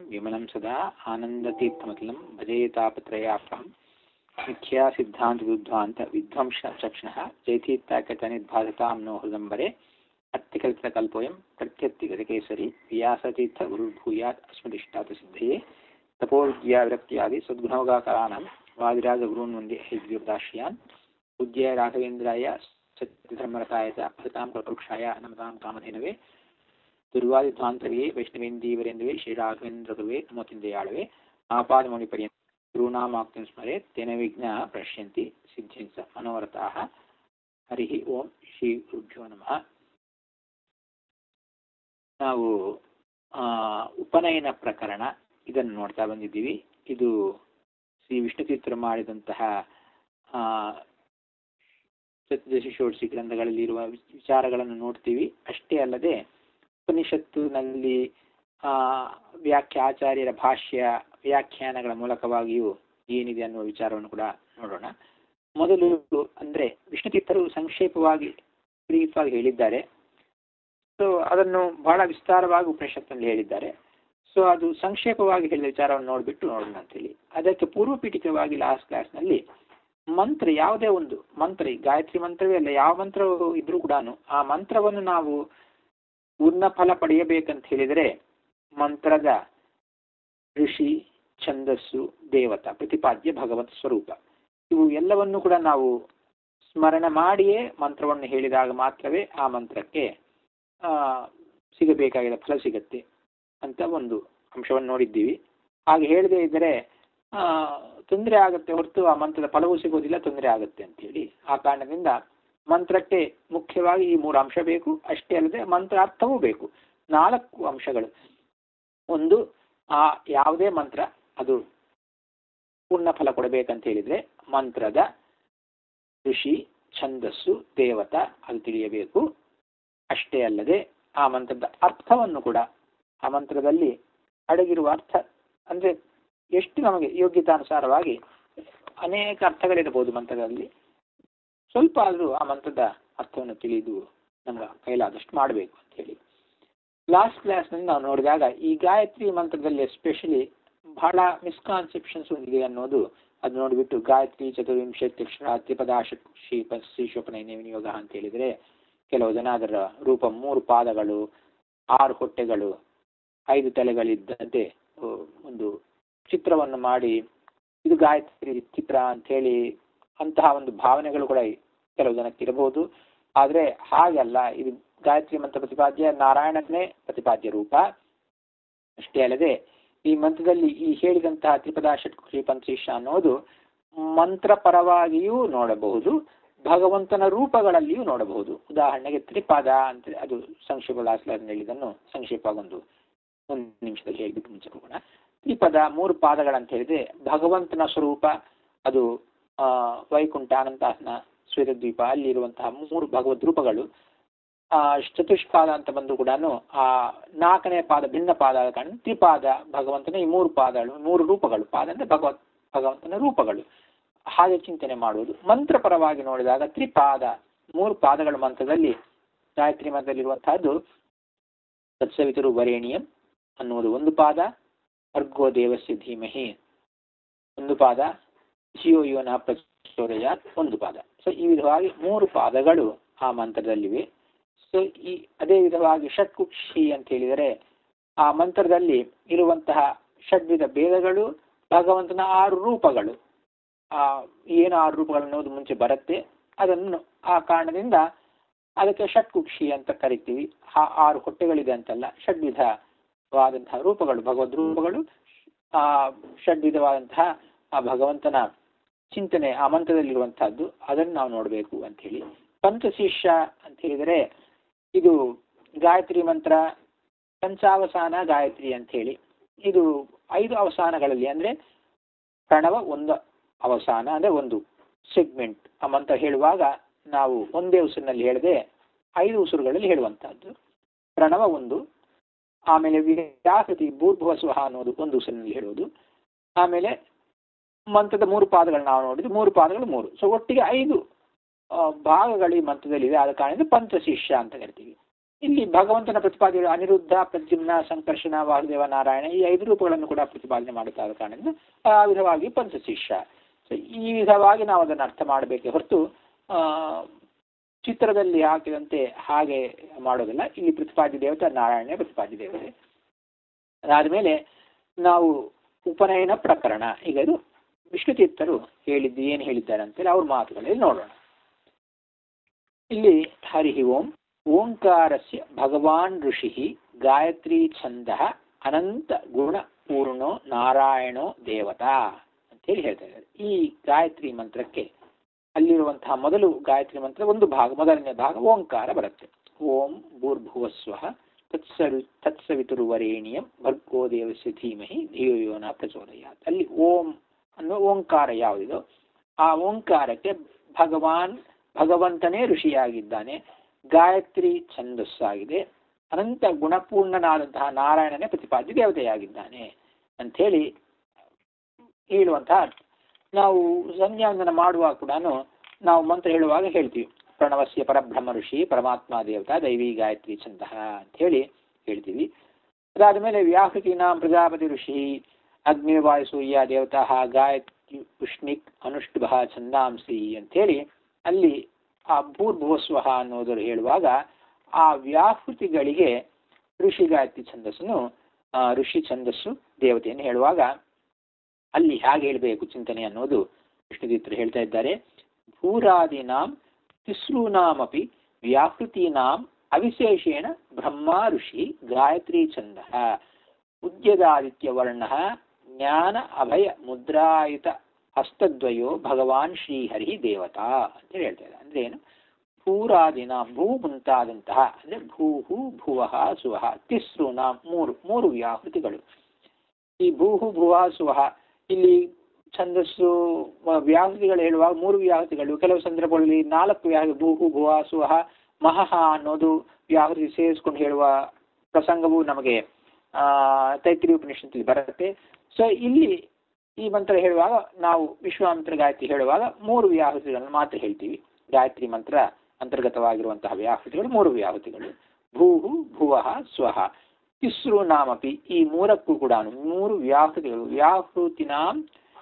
विमलं सदा आनन्दतीर्थमतलं भजेतापत्रयापहं मिथ्या सिद्धान्तविध्वान्त विध्वंसचक्षणः जयतीर्थाकतनिर्बाधतां नो हृदम्बरे अत्यकल्पितकल्पोऽयं प्रत्यत्तिगतकेसरी व्यासतीर्थगुरुर्भूयात् अस्मदिष्टातसिद्धये तपोविद्याविरक्त्यादि सद्गुणोगाकराणां वादिराजगुरून् वन्दे हैग्रीवदाश्रयान् पूज्य राघवेन्द्राय सत्यधर्मरताय च फलतां कल्पवृक्षाय नमतां कामधेनवे ದುರ್ವಾದಿಧ್ವಾಂತರಿಗೆ ವೈಷ್ಣವೇಂದೀವರೆಂದುವೆ ಶ್ರೀರಾಘವೇಂದ್ರಗುರುವೆ ನಮೋತಿಂದಯಾಳವೆ ಆಪಾದಮೌಳಿಪರ್ಯಂತ ಗುರುನಾಮಾಕ್ತಿಂ ಸ್ಮರೆ ತೇನ ವಿಘ್ನ ಪ್ರಶ್ಯಂತಿ ಸಿದ್ಧಿಂಸ ಮನೋರಥಾಃ ಹರಿ ಓಂ ಶ್ರೀ ಗುರುಭ್ಯೋ ನಮಃ ನಾವು ಉಪನಯನ ಪ್ರಕರಣ ಇದನ್ನು ನೋಡ್ತಾ ಬಂದಿದ್ದೀವಿ ಇದು ಶ್ರೀ ವಿಷ್ಣುತೀರ್ಥರು ಮಾಡಿದಂತಹ ಸತ್ಯದಶಿ ಗ್ರಂಥಗಳಲ್ಲಿ ಇರುವ ವಿಚಾರಗಳನ್ನು ನೋಡ್ತೀವಿ ಅಷ್ಟೇ ಅಲ್ಲದೆ ಉಪನಿಷತ್ತಿನಲ್ಲಿ ವ್ಯಾಖ್ಯ ಆಚಾರ್ಯರ ಭಾಷ್ಯ ವ್ಯಾಖ್ಯಾನಗಳ ಮೂಲಕವಾಗಿಯೂ ಏನಿದೆ ಅನ್ನುವ ವಿಚಾರವನ್ನು ಕೂಡ ನೋಡೋಣ ಮೊದಲು ಅಂದ್ರೆ ವಿಷ್ಣುತೀರ್ಥರು ಸಂಕ್ಷೇಪವಾಗಿ ಬ್ರೀಫಾಗಿ ಹೇಳಿದ್ದಾರೆ ಸೊ ಅದನ್ನು ಬಹಳ ವಿಸ್ತಾರವಾಗಿ ಉಪನಿಷತ್ನಲ್ಲಿ ಹೇಳಿದ್ದಾರೆ ಸೊ ಅದು ಸಂಕ್ಷೇಪವಾಗಿ ಹೇಳಿದ ವಿಚಾರವನ್ನು ನೋಡಿಬಿಟ್ಟು ನೋಡೋಣ ಅಂತೇಳಿ ಅದಕ್ಕೆ ಪೂರ್ವಪೀಠಿಕವಾಗಿ ಲಾಸ್ಟ್ ಕ್ಲಾಸ್ನಲ್ಲಿ ಮಂತ್ರ ಯಾವುದೇ ಒಂದು ಮಂತ್ರ ಗಾಯತ್ರಿ ಮಂತ್ರವೇ ಅಲ್ಲ ಯಾವ ಮಂತ್ರ ಇದ್ರೂ ಕೂಡ ಆ ಮಂತ್ರವನ್ನು ನಾವು ಪೂರ್ಣ ಫಲ ಪಡೆಯಬೇಕಂತ ಹೇಳಿದರೆ ಮಂತ್ರದ ಋಷಿ ಛಂದಸ್ಸು ದೇವತಾ ಪ್ರತಿಪಾದ್ಯ ಭಗವತ್ ಸ್ವರೂಪ ಇವು ಎಲ್ಲವನ್ನು ಕೂಡ ನಾವು ಸ್ಮರಣ ಮಾಡಿಯೇ ಮಂತ್ರವನ್ನು ಹೇಳಿದಾಗ ಮಾತ್ರವೇ ಆ ಮಂತ್ರಕ್ಕೆ ಸಿಗಬೇಕಾಗಿದ್ದ ಫಲ ಸಿಗತ್ತೆ ಅಂತ ಒಂದು ಅಂಶವನ್ನು ನೋಡಿದ್ದೀವಿ ಹಾಗೆ ಹೇಳದೇ ಇದ್ದರೆ ತೊಂದರೆ ಆಗುತ್ತೆ ಹೊರತು ಆ ಮಂತ್ರದ ಫಲವೂ ಸಿಗೋದಿಲ್ಲ ತೊಂದರೆ ಆಗುತ್ತೆ ಅಂತೇಳಿ ಆ ಕಾರಣದಿಂದ ಮಂತ್ರಕ್ಕೆ ಮುಖ್ಯವಾಗಿ ಈ ಮೂರು ಅಂಶ ಬೇಕು ಅಷ್ಟೇ ಅಲ್ಲದೆ ಮಂತ್ರ ಅರ್ಥವೂ ಬೇಕು ನಾಲ್ಕು ಅಂಶಗಳು ಒಂದು ಆ ಯಾವುದೇ ಮಂತ್ರ ಅದು ಪೂರ್ಣ ಫಲ ಕೊಡಬೇಕಂತ ಹೇಳಿದ್ರೆ ಮಂತ್ರದ ಋಷಿ ಛಂದಸ್ಸು ದೇವತಾ ಅದು ತಿಳಿಯಬೇಕು ಅಷ್ಟೇ ಅಲ್ಲದೆ ಆ ಮಂತ್ರದ ಅರ್ಥವನ್ನು ಕೂಡ ಆ ಮಂತ್ರದಲ್ಲಿ ಅಡಗಿರುವ ಅರ್ಥ ಅಂದ್ರೆ ಎಷ್ಟು ನಮಗೆ ಯೋಗ್ಯತಾನುಸಾರವಾಗಿ ಅನೇಕ ಅರ್ಥಗಳಿರಬಹುದು ಮಂತ್ರದಲ್ಲಿ ಸ್ವಲ್ಪ ಆದರೂ ಆ ಮಂತ್ರದ ಅರ್ಥವನ್ನು ತಿಳಿದು ನಮ್ಮ ಕೈಲಾದಷ್ಟು ಮಾಡಬೇಕು ಅಂತ ಹೇಳಿ ಲಾಸ್ಟ್ ಕ್ಲಾಸ್ನಲ್ಲಿ ನಾವು ನೋಡಿದಾಗ ಈ ಗಾಯತ್ರಿ ಮಂತ್ರದಲ್ಲಿ ಎಸ್ಪೆಷಲಿ ಬಹಳ ಮಿಸ್ಕಾನ್ಸೆಪ್ಷನ್ಸ್ ಇದೆ ಅನ್ನೋದು ಅದು ನೋಡಿಬಿಟ್ಟು ಗಾಯತ್ರಿ ಚತುರ್ವಿಂಶತ್ಯಕ್ಷರ ತ್ರಿಪದಾಶ ಶ್ರೀಪ ಶ್ರೀಶೋಪನಯ ವಿನಿಯೋಗ ಅಂತ ಹೇಳಿದರೆ ಕೆಲವು ಜನ ಅದರ ರೂಪ ಮೂರು ಪಾದಗಳು ಆರು ಹೊಟ್ಟೆಗಳು ಐದು ತಲೆಗಳಿದ್ದಂತೆ ಒಂದು ಚಿತ್ರವನ್ನು ಮಾಡಿ ಇದು ಗಾಯತ್ರಿ ಚಿತ್ರ ಅಂತ ಹೇಳಿ ಅಂತಹ ಒಂದು ಭಾವನೆಗಳು ಕೂಡ ಕೆಲವು ಜನಕ್ಕೆ ಇರಬಹುದು ಆದರೆ ಹಾಗಲ್ಲ ಇದು ಗಾಯತ್ರಿ ಮಂತ್ರ ಪ್ರತಿಪಾದ್ಯ ನಾರಾಯಣನೇ ಪ್ರತಿಪಾದ್ಯ ರೂಪ ಅಷ್ಟೇ ಅಲ್ಲದೆ ಈ ಮಂತ್ರದಲ್ಲಿ ಈ ಹೇಳಿದಂತಹ ತ್ರಿಪದ ಷಟ್ಕುಷಿ ಪಂಚೀಶ ಅನ್ನೋದು ಮಂತ್ರ ಪರವಾಗಿಯೂ ನೋಡಬಹುದು ಭಗವಂತನ ರೂಪಗಳಲ್ಲಿಯೂ ನೋಡಬಹುದು ಉದಾಹರಣೆಗೆ ತ್ರಿಪಾದ ಅಂತ ಅದು ಸಂಕ್ಷೇಪ ಲಾಸ್ಲರ್ ಹೇಳಿದನ್ನು ಸಂಕ್ಷೇಪವಾಗಿ ಒಂದು ಒಂದು ನಿಮಿಷದಲ್ಲಿ ಹೇಳಿಬಿಟ್ಟು ಮುಂಚೆ ಹೋಗೋಣ ತ್ರಿಪದ ಮೂರು ಪಾದಗಳಂತ ಹೇಳಿದ್ರೆ ಭಗವಂತನ ಸ್ವರೂಪ ಅದು ವೈಕುಂಠ ಅನಂತಾಸನ ಶ್ವೇತದ್ವೀಪ ಅಲ್ಲಿರುವಂತಹ ಮೂರು ಭಗವದ್ ರೂಪಗಳು ಆ ಚತುಷ್ಪಾದ ಅಂತ ಬಂದು ಕೂಡ ಆ ನಾಲ್ಕನೇ ಪಾದ ಭಿನ್ನ ಪಾದ ಕಾರಣ ತ್ರಿಪಾದ ಭಗವಂತನ ಈ ಮೂರು ಪಾದಗಳು ಮೂರು ರೂಪಗಳು ಪಾದ ಅಂದ್ರೆ ಭಗವತ್ ಭಗವಂತನ ರೂಪಗಳು ಹಾಗೆ ಚಿಂತನೆ ಮಾಡುವುದು ಮಂತ್ರ ಪರವಾಗಿ ನೋಡಿದಾಗ ತ್ರಿಪಾದ ಮೂರು ಪಾದಗಳ ಮಂತ್ರದಲ್ಲಿ ಗಾಯತ್ರಿ ಮಂತ್ರದಲ್ಲಿರುವಂತಹದ್ದು ತತ್ಸವಿತರು ವರೇಣಿಯಂ ಅನ್ನುವುದು ಒಂದು ಪಾದ ಅರ್ಗೋ ದೇವಸ್ಯ ಧೀಮಹಿ ಒಂದು ಪಾದ ಜಿಯೋ ಯೋನ ಪ್ರಚೋದಯಾತ್ ಒಂದು ಪಾದ ಸೊ ಈ ವಿಧವಾಗಿ ಮೂರು ಪಾದಗಳು ಆ ಮಂತ್ರದಲ್ಲಿವೆ ಸೊ ಈ ಅದೇ ವಿಧವಾಗಿ ಷಟ್ಕುಕ್ಷಿ ಅಂತ ಹೇಳಿದರೆ ಆ ಮಂತ್ರದಲ್ಲಿ ಇರುವಂತಹ ಷಡ್ವಿಧ ಭೇದಗಳು ಭಗವಂತನ ಆರು ರೂಪಗಳು ಆ ಏನು ಆರು ರೂಪಗಳು ಅನ್ನೋದು ಮುಂಚೆ ಬರುತ್ತೆ ಅದನ್ನು ಆ ಕಾರಣದಿಂದ ಅದಕ್ಕೆ ಷಟ್ಕುಕ್ಷಿ ಅಂತ ಕರಿತೀವಿ ಆ ಆರು ಹೊಟ್ಟೆಗಳಿದೆ ಅಂತಲ್ಲ ಷಡ್ವಿಧವಾದಂತಹ ರೂಪಗಳು ಭಗವದ್ ರೂಪಗಳು ಆ ಷಡ್ವಿಧವಾದಂತಹ ಆ ಭಗವಂತನ ಚಿಂತನೆ ಆ ಮಂತ್ರದಲ್ಲಿರುವಂತಹದ್ದು ಅದನ್ನು ನಾವು ನೋಡಬೇಕು ಅಂತ ಹೇಳಿ ಪಂಚಶಿಷ್ಯ ಅಂತ ಹೇಳಿದರೆ ಇದು ಗಾಯತ್ರಿ ಮಂತ್ರ ಪಂಚಾವಸಾನ ಗಾಯತ್ರಿ ಅಂತ ಹೇಳಿ ಇದು ಐದು ಅವಸಾನಗಳಲ್ಲಿ ಅಂದ್ರೆ ಪ್ರಣವ ಒಂದು ಅವಸಾನ ಅಂದ್ರೆ ಒಂದು ಸೆಗ್ಮೆಂಟ್ ಆ ಮಂತ್ರ ಹೇಳುವಾಗ ನಾವು ಒಂದೇ ಉಸಿರಿನಲ್ಲಿ ಹೇಳದೆ ಐದು ಉಸಿರುಗಳಲ್ಲಿ ಹೇಳುವಂತಹದ್ದು ಪ್ರಣವ ಒಂದು ಆಮೇಲೆ ವ್ಯಾಕೃತಿ ಭೂರ್ಭುವ ಸ್ವಹ ಅನ್ನೋದು ಒಂದು ಉಸಿರಿನಲ್ಲಿ ಹೇಳುವುದು ಆಮೇಲೆ ಮಂತ್ರದ ಮೂರು ಪಾದಗಳು ನಾವು ನೋಡಿದ್ವಿ ಮೂರು ಪಾದಗಳು ಮೂರು ಸೊ ಒಟ್ಟಿಗೆ ಐದು ಭಾಗಗಳು ಈ ಮಂತ್ರದಲ್ಲಿದೆ ಆದ ಕಾರಣದಿಂದ ಪಂಚಶಿಷ್ಯ ಅಂತ ಕರಿತೀವಿ ಇಲ್ಲಿ ಭಗವಂತನ ಪ್ರತಿಪಾದನೆ ಅನಿರುದ್ಧ ಪ್ರದ್ಯುಮ್ನ ಸಂಕರ್ಷಣ ವಾಸುದೇವ ನಾರಾಯಣ ಈ ಐದು ರೂಪಗಳನ್ನು ಕೂಡ ಪ್ರತಿಪಾದನೆ ಮಾಡುತ್ತಾದ ಕಾರಣದಿಂದ ಆ ವಿಧವಾಗಿ ಪಂಚಶಿಷ್ಯ ಸೊ ಈ ವಿಧವಾಗಿ ನಾವು ಅದನ್ನು ಅರ್ಥ ಮಾಡಬೇಕೆ ಹೊರತು ಆ, ಚಿತ್ರದಲ್ಲಿ ಹಾಕಿದಂತೆ ಹಾಗೆ ಮಾಡೋದಿಲ್ಲ ಇಲ್ಲಿ ಪ್ರತಿಪಾದ್ಯ ದೇವತೆ ನಾರಾಯಣ ಪ್ರತಿಪಾದ್ಯ ದೇವತೆ ಅದಾದಮೇಲೆ ನಾವು ಉಪನಯನ ಪ್ರಕರಣ ಈಗ ಇದು ವಿಷ್ಣು ತೀರ್ಥರು ಹೇಳಿದ್ದು ಏನು ಹೇಳಿದ್ದಾರೆ ಅಂತೇಳಿ ಅವ್ರ ಮಾತುಗಳಲ್ಲಿ ನೋಡೋಣ ಇಲ್ಲಿ ಹರಿ ಓಂ ಓಂಕಾರಸ್ಯ ಭಗವಾನ್ ಋಷಿ ಗಾಯತ್ರಿ ಛಂದ ಅನಂತ ಗುಣ ಪೂರ್ಣೋ ನಾರಾಯಣೋ ದೇವತಾ ಅಂತೇಳಿ ಹೇಳ್ತಾ ಇದ್ದಾರೆ ಈ ಗಾಯತ್ರಿ ಮಂತ್ರಕ್ಕೆ ಅಲ್ಲಿರುವಂತಹ ಮೊದಲು ಗಾಯತ್ರಿ ಮಂತ್ರ ಒಂದು ಭಾಗ ಮೊದಲನೇ ಭಾಗ ಓಂಕಾರ ಬರುತ್ತೆ ಓಂ ಭೂರ್ಭುವಸ್ವ ತತ್ಸವಿ ತತ್ಸವಿತುರ್ವರೇಣಿಯಂ ಭರ್ಗೋ ದೇವಸ್ಯ ಧೀಮಹಿ ಧಿಯೋ ಯೋನ ಪ್ರಚೋದಯಾತ್ ಅಲ್ಲಿ ಓಂ ಅನ್ನೋ ಓಂಕಾರ ಯಾವುದಿದೋ ಆ ಓಂಕಾರಕ್ಕೆ ಭಗವಾನ್ ಭಗವಂತನೇ ಋಷಿಯಾಗಿದ್ದಾನೆ ಗಾಯತ್ರಿ ಛಂದಸ್ಸಾಗಿದೆ ಅನಂತ ಗುಣಪೂರ್ಣನಾದಂತಹ ನಾರಾಯಣನೇ ಪ್ರತಿಪಾದ್ಯ ದೇವತೆಯಾಗಿದ್ದಾನೆ ಅಂಥೇಳಿ ಹೇಳುವಂತಹ ಅರ್ಥ. ನಾವು ಸಂಧ್ಯಾವಂದನ ಮಾಡುವಾಗ ಕೂಡ ನಾವು ಮಂತ್ರ ಹೇಳುವಾಗ ಹೇಳ್ತೀವಿ ಪ್ರಣವಸ್ಯ ಪರಬ್ರಹ್ಮ ಋಷಿ ಪರಮಾತ್ಮ ದೇವತಾ ದೈವಿ ಗಾಯತ್ರಿ ಛಂದ ಅಂತ ಹೇಳಿ ಹೇಳ್ತೀವಿ ಅದಾದ ಮೇಲೆ ವ್ಯಾಹೃತೀನಾಂ ಪ್ರಜಾಪತಿ ಋಷಿ ಅಗ್ನಿರ್ವಾಯು ಸೂರ್ಯ ದೇವತಾ ಗಾಯತ್ರಿ ಉಷ್ಣಿಕ್ ಅನುಷ್ಠುಭ ಛಂದಾಂಸಿ ಅಂಥೇಳಿ ಅಲ್ಲಿ ಆ ಭೂರ್ಭುವಸ್ವಹ ಅನ್ನೋದರ ಹೇಳುವಾಗ ಆ ವ್ಯಾಹೃತಿಗಳಿಗೆ ಋಷಿ ಗಾಯತ್ರಿ ಛಂದಸ್ಸನ್ನು ಆ, ಋಷಿ ಛಂದಸ್ಸು ದೇವತೆಯನ್ನು ಹೇಳುವಾಗ ಅಲ್ಲಿ ಹೇಗೆ ಹೇಳಬೇಕು ಚಿಂತನೆ ಅನ್ನೋದು ವಿಷ್ಣುದೀತರು ಹೇಳ್ತಾ ಇದ್ದಾರೆ ಭೂರಾದೀನಾಂ ತಿಸ್ರೂನಾಮಪಿ ವ್ಯಾಹೃತೀನಾಂ ಅವಿಶೇಷೇಣ ಬ್ರಹ್ಮ ಋಷಿ ಗಾಯತ್ರಿ ಛಂದ ಉದ್ಯದಾದಿತ್ಯ ವರ್ಣ ಜ್ಞಾನ ಅಭಯ ಮುದ್ರಾಯುತ ಹಸ್ತದ್ವಯೋ ಭಗವಾನ್ ಶ್ರೀಹರಿ ದೇವತಾ ಅಂತ ಹೇಳ್ತಾ ಇದ್ದಾರೆ ಅಂದ್ರೆ ಏನು ಭೂರಾದಿನ ಭೂ ಮುಂತಾದಂತಹ ಅಂದ್ರೆ ಭೂಹು ಭುವಃ ಸುವಹ ತಿಸ್ರುನ ಮೂರು ಮೂರು ವ್ಯಾಹೃತಿಗಳು ಈ ಭೂಹು ಭುವ ಸುವಹ ಇಲ್ಲಿ ಛಂದಸ್ಸು ಮ- ವ್ಯಾಹೃತಿಗಳು ಹೇಳುವಾಗ ಮೂರು ವ್ಯಾಹೃತಿಗಳು ಕೆಲವು ಸಂದರ್ಭಗಳಲ್ಲಿ ನಾಲ್ಕು ವ್ಯಾಹ ಭೂಹು ಭುವ ಸುವಹ ಮಹಹ ಅನ್ನೋದು ವ್ಯಾಹೃತಿ ಸೇರಿಸ್ಕೊಂಡು ಹೇಳುವ ಪ್ರಸಂಗವು ನಮಗೆ ಆ ತೈತ್ರಿ ಉಪನಿಷತ್ತಲ್ಲಿ ಬರುತ್ತೆ ಸೊ ಇಲ್ಲಿ ಈ ಮಂತ್ರ ಹೇಳುವಾಗ ನಾವು ವಿಶ್ವಾಮಿತ್ರ ಗಾಯತ್ರಿ ಹೇಳುವಾಗ ಮೂರು ವ್ಯಾಹೃತಿಗಳನ್ನು ಮಾತ್ರ ಹೇಳ್ತೀವಿ ಗಾಯತ್ರಿ ಮಂತ್ರ ಅಂತರ್ಗತವಾಗಿರುವಂತಹ ವ್ಯಾಹೃತಿಗಳು ಮೂರು ವ್ಯಾಹೃತಿಗಳು ಭೂಹು ಭುವಃ ಸ್ವಹ ತಿಸ್ರು ನಾಮಪಿ ಈ ಮೂರಕ್ಕೂ ಕೂಡ ಮೂರು ವ್ಯಾಹೃತಿಗಳು ವ್ಯಾಹೃತಿನಾಂ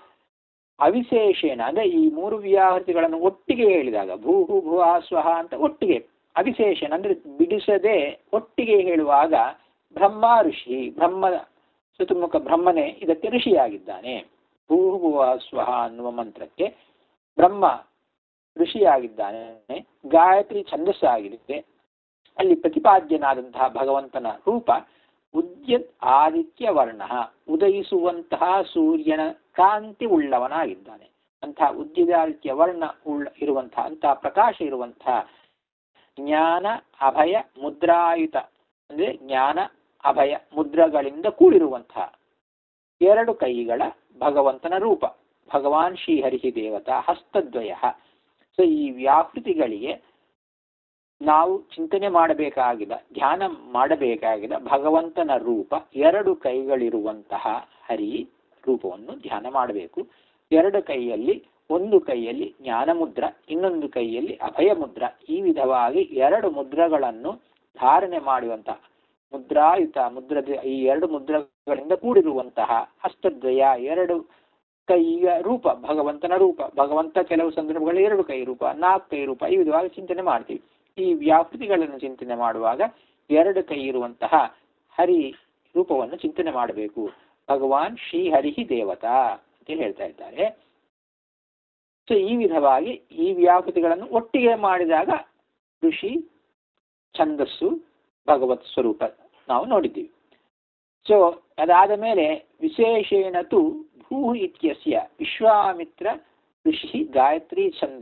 ಅವಿಶೇಷೇಣ ಅಂದ್ರೆ ಈ ಮೂರು ವ್ಯಾಹೃತಿಗಳನ್ನು ಒಟ್ಟಿಗೆ ಹೇಳಿದಾಗ ಭೂಹು ಭುವ ಸ್ವಹ ಅಂತ ಒಟ್ಟಿಗೆ ಅವಿಶೇಷಣ ಅಂದ್ರೆ ಬಿಡಿಸದೆ ಒಟ್ಟಿಗೆ ಹೇಳುವಾಗ ಬ್ರಹ್ಮ ಋಷಿ ಬ್ರಹ್ಮ ಚತುರ್ಮುಖ ಬ್ರಹ್ಮನೇ ಇದಕ್ಕೆ ಋಷಿಯಾಗಿದ್ದಾನೆ ಭೂಹು ಭುವ ಸ್ವಹ ಅನ್ನುವ ಮಂತ್ರಕ್ಕೆ ಬ್ರಹ್ಮ ಋಷಿಯಾಗಿದ್ದಾನೆ ಗಾಯತ್ರಿ ಛಂದಸ್ಸಾಗಿದೆ ಅಲ್ಲಿ ಪ್ರತಿಪಾದ್ಯನಾದಂತಹ ಭಗವಂತನ ರೂಪ ಉದ್ಯತ್ ಆದಿತ್ಯ ವರ್ಣ ಉದಯಿಸುವಂತಹ ಸೂರ್ಯನ ಕಾಂತಿ ಉಳ್ಳವನಾಗಿದ್ದಾನೆ ಅಂತಹ ಉದ್ಯದಾದಿತ್ಯ ವರ್ಣ ಉಳ್ಳ ಇರುವಂತಹ ಅಂತಹ ಪ್ರಕಾಶ ಇರುವಂತಹ ಜ್ಞಾನ ಅಭಯ ಮುದ್ರಾಯುತ ಅಂದ್ರೆ ಜ್ಞಾನ ಅಭಯ ಮುದ್ರಗಳಿಂದ ಕೂಡಿರುವಂತಹ ಎರಡು ಕೈಗಳ ಭಗವಂತನ ರೂಪ ಭಗವಾನ್ ಶ್ರೀಹರಿ ದೇವತಾ ಹಸ್ತದ್ವಯ ಸೊ ಈ ವ್ಯಾಪೃತಿಗಳಿಗೆ ನಾವು ಚಿಂತನೆ ಮಾಡಬೇಕಾಗಿಲ್ಲ ಧ್ಯಾನ ಮಾಡಬೇಕಾಗಿಲ್ಲ ಭಗವಂತನ ರೂಪ ಎರಡು ಕೈಗಳಿರುವಂತಹ ಹರಿ ರೂಪವನ್ನು ಧ್ಯಾನ ಮಾಡಬೇಕು ಎರಡು ಕೈಯಲ್ಲಿ ಒಂದು ಕೈಯಲ್ಲಿ ಜ್ಞಾನ ಮುದ್ರ ಇನ್ನೊಂದು ಕೈಯಲ್ಲಿ ಅಭಯ ಮುದ್ರ ಈ ವಿಧವಾಗಿ ಎರಡು ಮುದ್ರಗಳನ್ನು ಧಾರಣೆ ಮಾಡುವಂತಹ ಮುದ್ರಾಯುತ ಮುದ್ರದ ಈ ಎರಡು ಮುದ್ರಗಳಿಂದ ಕೂಡಿರುವಂತಹ ಹಸ್ತದ್ವಯ ಎರಡು ಕೈಯ ರೂಪ ಭಗವಂತನ ರೂಪ ಭಗವಂತ ಕೆಲವು ಸಂದರ್ಭಗಳಲ್ಲಿ ಎರಡು ಕೈ ರೂಪ ನಾಲ್ಕು ಕೈ ರೂಪ ಈ ವಿಧವಾಗಿ ಚಿಂತನೆ ಮಾಡ್ತೀವಿ ಈ ವ್ಯಾಪೃತಿಗಳನ್ನು ಚಿಂತನೆ ಮಾಡುವಾಗ ಎರಡು ಕೈ ಇರುವಂತಹ ಹರಿ ರೂಪವನ್ನು ಚಿಂತನೆ ಮಾಡಬೇಕು ಭಗವಾನ್ ಶ್ರೀ ಹರಿಹಿ ದೇವತಾ ಅಂತ ಹೇಳ್ತಾ ಇದ್ದಾರೆ ಸೊ ಈ ವಿಧವಾಗಿ ಈ ವ್ಯಾಪೃತಿಗಳನ್ನು ಒಟ್ಟಿಗೆ ಮಾಡಿದಾಗ ಋಷಿ ಛಂದಸ್ಸು ಭಗವತ್ ಸ್ವರೂಪ ನಾವು ನೋಡಿದ್ದೀವಿ ಸೊ ಅದಾದ ಮೇಲೆ ವಿಶೇಷೇಣ ತು ಭೂ ಇತ್ಯಸ್ಯ ವಿಶ್ವಾಮಿತ್ರ ಋಷಿ ಗಾಯತ್ರಿ ಛಂದ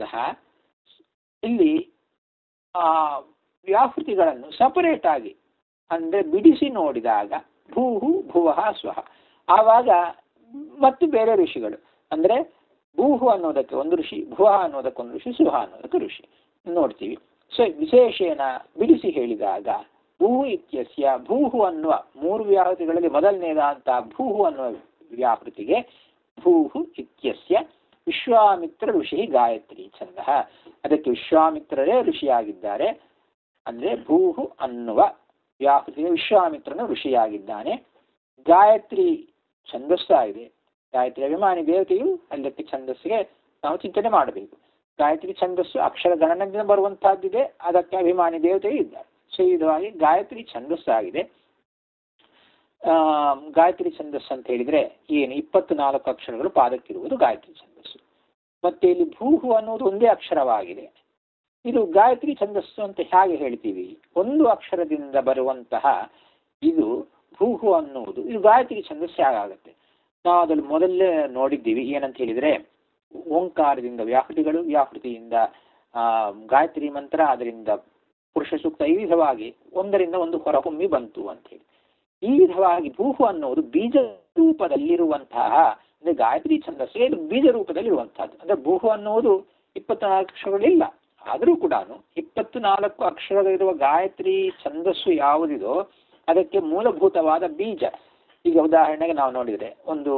ಇಲ್ಲಿ ಆ ವ್ಯಾಹೃತಿಗಳನ್ನು ಸಪರೇಟ್ ಆಗಿ ಅಂದ್ರೆ ಬಿಡಿಸಿ ನೋಡಿದಾಗ ಭೂಹು ಭುವಃ ಸ್ವಹ ಆವಾಗ ಮತ್ತು ಬೇರೆ ಋಷಿಗಳು ಅಂದ್ರೆ ಭೂಹು ಅನ್ನೋದಕ್ಕೆ ಒಂದು ಋಷಿ ಭುವ ಅನ್ನೋದಕ್ಕೆ ಒಂದು ಋಷಿ ಸುಹ ಅನ್ನೋದಕ್ಕೆ ಋಷಿ ನೋಡ್ತೀವಿ ಸೊ ವಿಶೇಷೇಣ ಬಿಡಿಸಿ ಹೇಳಿದಾಗ ಭೂಹು ಇತ್ಯಸ್ಯ ಭೂಹು ಅನ್ನುವ ಮೂರು ವ್ಯಾಹೃತಿಗಳಲ್ಲಿ ಮೊದಲನೇದಾದಂತ ಭೂಹು ಅನ್ನುವ ವ್ಯಾಹೃತಿಗೆ ಭೂಹು ಇತ್ಯಸ್ಯ ವಿಶ್ವಾಮಿತ್ರ ಋಷಿ ಗಾಯತ್ರಿ ಛಂದ ಅದಕ್ಕೆ ವಿಶ್ವಾಮಿತ್ರರೇ ಋಷಿಯಾಗಿದ್ದಾರೆ ಅಂದ್ರೆ ಭೂಹು ಅನ್ನುವ ವ್ಯಾಹೃತಿಗೆ ವಿಶ್ವಾಮಿತ್ರನು ಋಷಿಯಾಗಿದ್ದಾನೆ ಗಾಯತ್ರಿ ಛಂದಸ್ಸಾಗಿದೆ ಗಾಯತ್ರಿ ಅಭಿಮಾನಿ ದೇವತೆಯು ಅದಕ್ಕೆ ಛಂದಸ್ಸಿಗೆ ನಾವು ಚಿಂತನೆ ಮಾಡಬೇಕು ಗಾಯತ್ರಿ ಛಂದಸ್ಸು ಅಕ್ಷರ ಗಣನದಿಂದ ಬರುವಂತಹದ್ದಿದೆ ಅದಕ್ಕೆ ಅಭಿಮಾನಿ ದೇವತೆಯು ಇದ್ದಾರೆ ಸೊ ಈ ವಿಧವಾಗಿ ಗಾಯತ್ರಿ ಛಂದಸ್ಸಾಗಿದೆ ಆ ಗಾಯತ್ರಿ ಛಂದಸ್ಸು ಅಂತ ಹೇಳಿದ್ರೆ ಏನು ಇಪ್ಪತ್ತು ನಾಲ್ಕು ಅಕ್ಷರಗಳು ಪಾದಕ್ಕಿರುವುದು ಗಾಯತ್ರಿ ಛಂದಸ್ಸು ಮತ್ತೆ ಇಲ್ಲಿ ಭೂಹು ಅನ್ನುವುದು ಒಂದೇ ಅಕ್ಷರವಾಗಿದೆ ಇದು ಗಾಯತ್ರಿ ಛಂದಸ್ಸು ಅಂತ ಹೇಗೆ ಹೇಳ್ತೀವಿ ಒಂದು ಅಕ್ಷರದಿಂದ ಬರುವಂತಹ ಇದು ಭೂಹು ಅನ್ನುವುದು ಇದು ಗಾಯತ್ರಿ ಛಂದಸ್ಸು ಹೇಗಾಗುತ್ತೆ ನಾವು ಅದ್ರಲ್ಲಿ ಮೊದಲೇ ನೋಡಿದ್ದೀವಿ ಏನಂತ ಹೇಳಿದ್ರೆ ಓಂಕಾರದಿಂದ ವ್ಯಾಹೃತಿಗಳು ವ್ಯಾಹೃತಿಯಿಂದ ಆ ಗಾಯತ್ರಿ ಮಂತ್ರ ಅದರಿಂದ ಪುರುಷ ಸೂಕ್ತ ಈ ವಿಧವಾಗಿ ಒಂದರಿಂದ ಒಂದು ಹೊರಹೊಮ್ಮಿ ಬಂತು ಅಂತ ಹೇಳಿ ಈ ವಿಧವಾಗಿ ಭೂಹು ಅನ್ನುವುದು ಬೀಜ ರೂಪದಲ್ಲಿರುವಂತಹ ಅಂದ್ರೆ ಗಾಯತ್ರಿ ಛಂದಸ್ಸು ಇದು ಬೀಜ ರೂಪದಲ್ಲಿರುವಂತಹದ್ದು ಅಂದ್ರೆ ಭೂಹು ಅನ್ನುವುದು ಇಪ್ಪತ್ನಾಲ್ಕು ಅಕ್ಷರಗಳಿಲ್ಲ ಆದರೂ ಕೂಡ ಇಪ್ಪತ್ತು ನಾಲ್ಕು ಅಕ್ಷರಗಳಿರುವ ಗಾಯತ್ರಿ ಛಂದಸ್ಸು ಯಾವುದಿದೋ ಅದಕ್ಕೆ ಮೂಲಭೂತವಾದ ಬೀಜ ಈಗ ಉದಾಹರಣೆಗೆ ನಾವು ನೋಡಿದರೆ ಒಂದು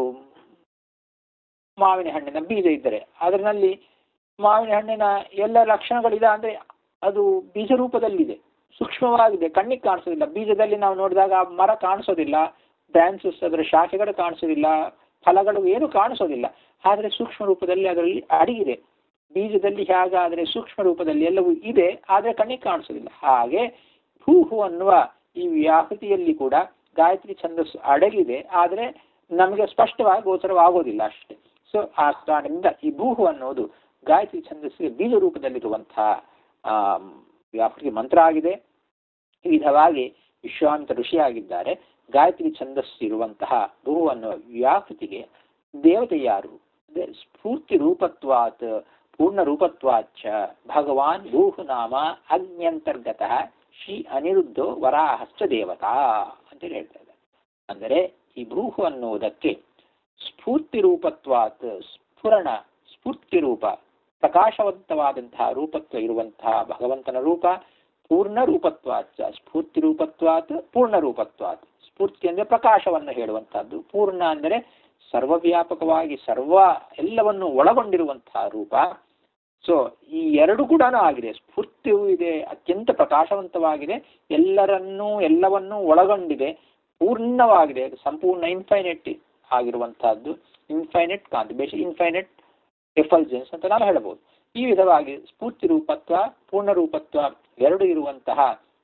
ಮಾವಿನ ಹಣ್ಣಿನ ಬೀಜ ಇದ್ದರೆ ಅದರಲ್ಲಿ ಮಾವಿನ ಹಣ್ಣಿನ ಎಲ್ಲ ಲಕ್ಷಣಗಳಿದೆ ಅಂದ್ರೆ ಅದು ಬೀಜ ರೂಪದಲ್ಲಿದೆ ಸೂಕ್ಷ್ಮವಾಗಿದೆ ಕಣ್ಣಿಗೆ ಕಾಣಿಸೋದಿಲ್ಲ ಬೀಜದಲ್ಲಿ ನಾವು ನೋಡಿದಾಗ ಆ ಮರ ಕಾಣಿಸೋದಿಲ್ಲ ಬ್ರಾಂಚಸ್ ಅದರ ಶಾಖೆಗಳು ಕಾಣಿಸೋದಿಲ್ಲ ಫಲಗಳು ಏನು ಕಾಣಿಸೋದಿಲ್ಲ ಆದರೆ ಸೂಕ್ಷ್ಮ ರೂಪದಲ್ಲಿ ಅದರಲ್ಲಿ ಅಡಗಿದೆ ಬೀಜದಲ್ಲಿ ಹೇಗಾದರೆ ಸೂಕ್ಷ್ಮ ರೂಪದಲ್ಲಿ ಎಲ್ಲವೂ ಇದೆ ಆದರೆ ಕಣ್ಣಿಗೆ ಕಾಣಿಸೋದಿಲ್ಲ ಹಾಗೆ ಭೂಹು ಅನ್ನುವ ಈ ವ್ಯಾಹೃತಿಯಲ್ಲಿ ಕೂಡ ಗಾಯತ್ರಿ ಛಂದಸ್ಸು ಅಡಗಿದೆ ಆದರೆ ನಮಗೆ ಸ್ಪಷ್ಟವಾಗಿ ಗೋಚರವಾಗೋದಿಲ್ಲ ಅಷ್ಟೇ ಸೊ ಆ ಕಾರಣದಿಂದ ಈ ಭೂಹು ಅನ್ನೋದು ಗಾಯತ್ರಿ ಛಂದಸ್ಸಿಗೆ ಬೀಜ ರೂಪದಲ್ಲಿರುವಂತಹ ಆ ವ್ಯಾಹೃತಿ ಮಂತ್ರ ಆಗಿದೆ ಈ ವಿಧವಾಗಿ ವಿಶ್ವಾಮಿತ್ರ ಋಷಿಯಾಗಿದ್ದಾರೆ ಗಾಯತ್ರಿ ಛಂದಸ್ಸು ಇರುವಂತಹ ಭೂಹು ಅನ್ನುವ ವ್ಯಾಹೃತಿಗೆ ದೇವತೆ ಯಾರು ಅಂದ್ರೆ ಸ್ಫೂರ್ತಿ ರೂಪತ್ವಾತ್ ಪೂರ್ಣ ರೂಪತ್ವಾಚ ಭಗವಾನ್ ಭೂಹು ನಾಮ ಅಗ್ನ್ಯಂತರ್ಗತಃ ಶ್ರೀ ಅನಿರುದ್ಧೋ ವರಾಹಶ್ಚ ದೇವತಾ ಅಂತೇಳಿ ಹೇಳ್ತಾ ಇದ್ದಾರೆ ಅಂದರೆ ಈ ಭೂಹು ಅನ್ನುವುದಕ್ಕೆ ಸ್ಫೂರ್ತಿ ರೂಪತ್ವಾತ್ ಸ್ಫುರಣ ಸ್ಫೂರ್ತಿ ರೂಪ ಪ್ರಕಾಶವಂತವಾದಂತಹ ರೂಪತ್ವ ಇರುವಂತಹ ಭಗವಂತನ ರೂಪ ಪೂರ್ಣ ರೂಪತ್ವಾತ್ ಸ್ಫೂರ್ತಿ ರೂಪತ್ವಾತ್ ಪೂರ್ಣ ರೂಪತ್ವಾತ್ ಸ್ಫೂರ್ತಿ ಅಂದರೆ ಪ್ರಕಾಶವನ್ನು ಹೇಳುವಂತಹದ್ದು ಪೂರ್ಣ ಅಂದರೆ ಸರ್ವವ್ಯಾಪಕವಾಗಿ ಸರ್ವ ಎಲ್ಲವನ್ನು ಒಳಗೊಂಡಿರುವಂತಹ ರೂಪ ಸೊ ಈ ಎರಡು ಕೂಡ ಆಗಿದೆ ಸ್ಫೂರ್ತಿಯೂ ಇದೆ ಅತ್ಯಂತ ಪ್ರಕಾಶವಂತವಾಗಿದೆ ಎಲ್ಲರನ್ನೂ ಎಲ್ಲವನ್ನೂ ಒಳಗೊಂಡಿದೆ ಪೂರ್ಣವಾಗಿದೆ ಸಂಪೂರ್ಣ ಇನ್ಫೈನೆಟ್ ಆಗಿರುವಂತಹದ್ದು ಇನ್ಫೈನೆಟ್ ಕಾಂತಿ ಬೇಸಿ ಇನ್ಫೈನೆಟ್ ಎಫಲ್ಜೆನ್ಸ್ ಅಂತ ನಾವು ಹೇಳಬಹುದು ಈ ವಿಧವಾಗಿ ಸ್ಫೂರ್ತಿ ರೂಪತ್ವ ಪೂರ್ಣ ರೂಪತ್ವ ಎರಡು ಇರುವಂತಹ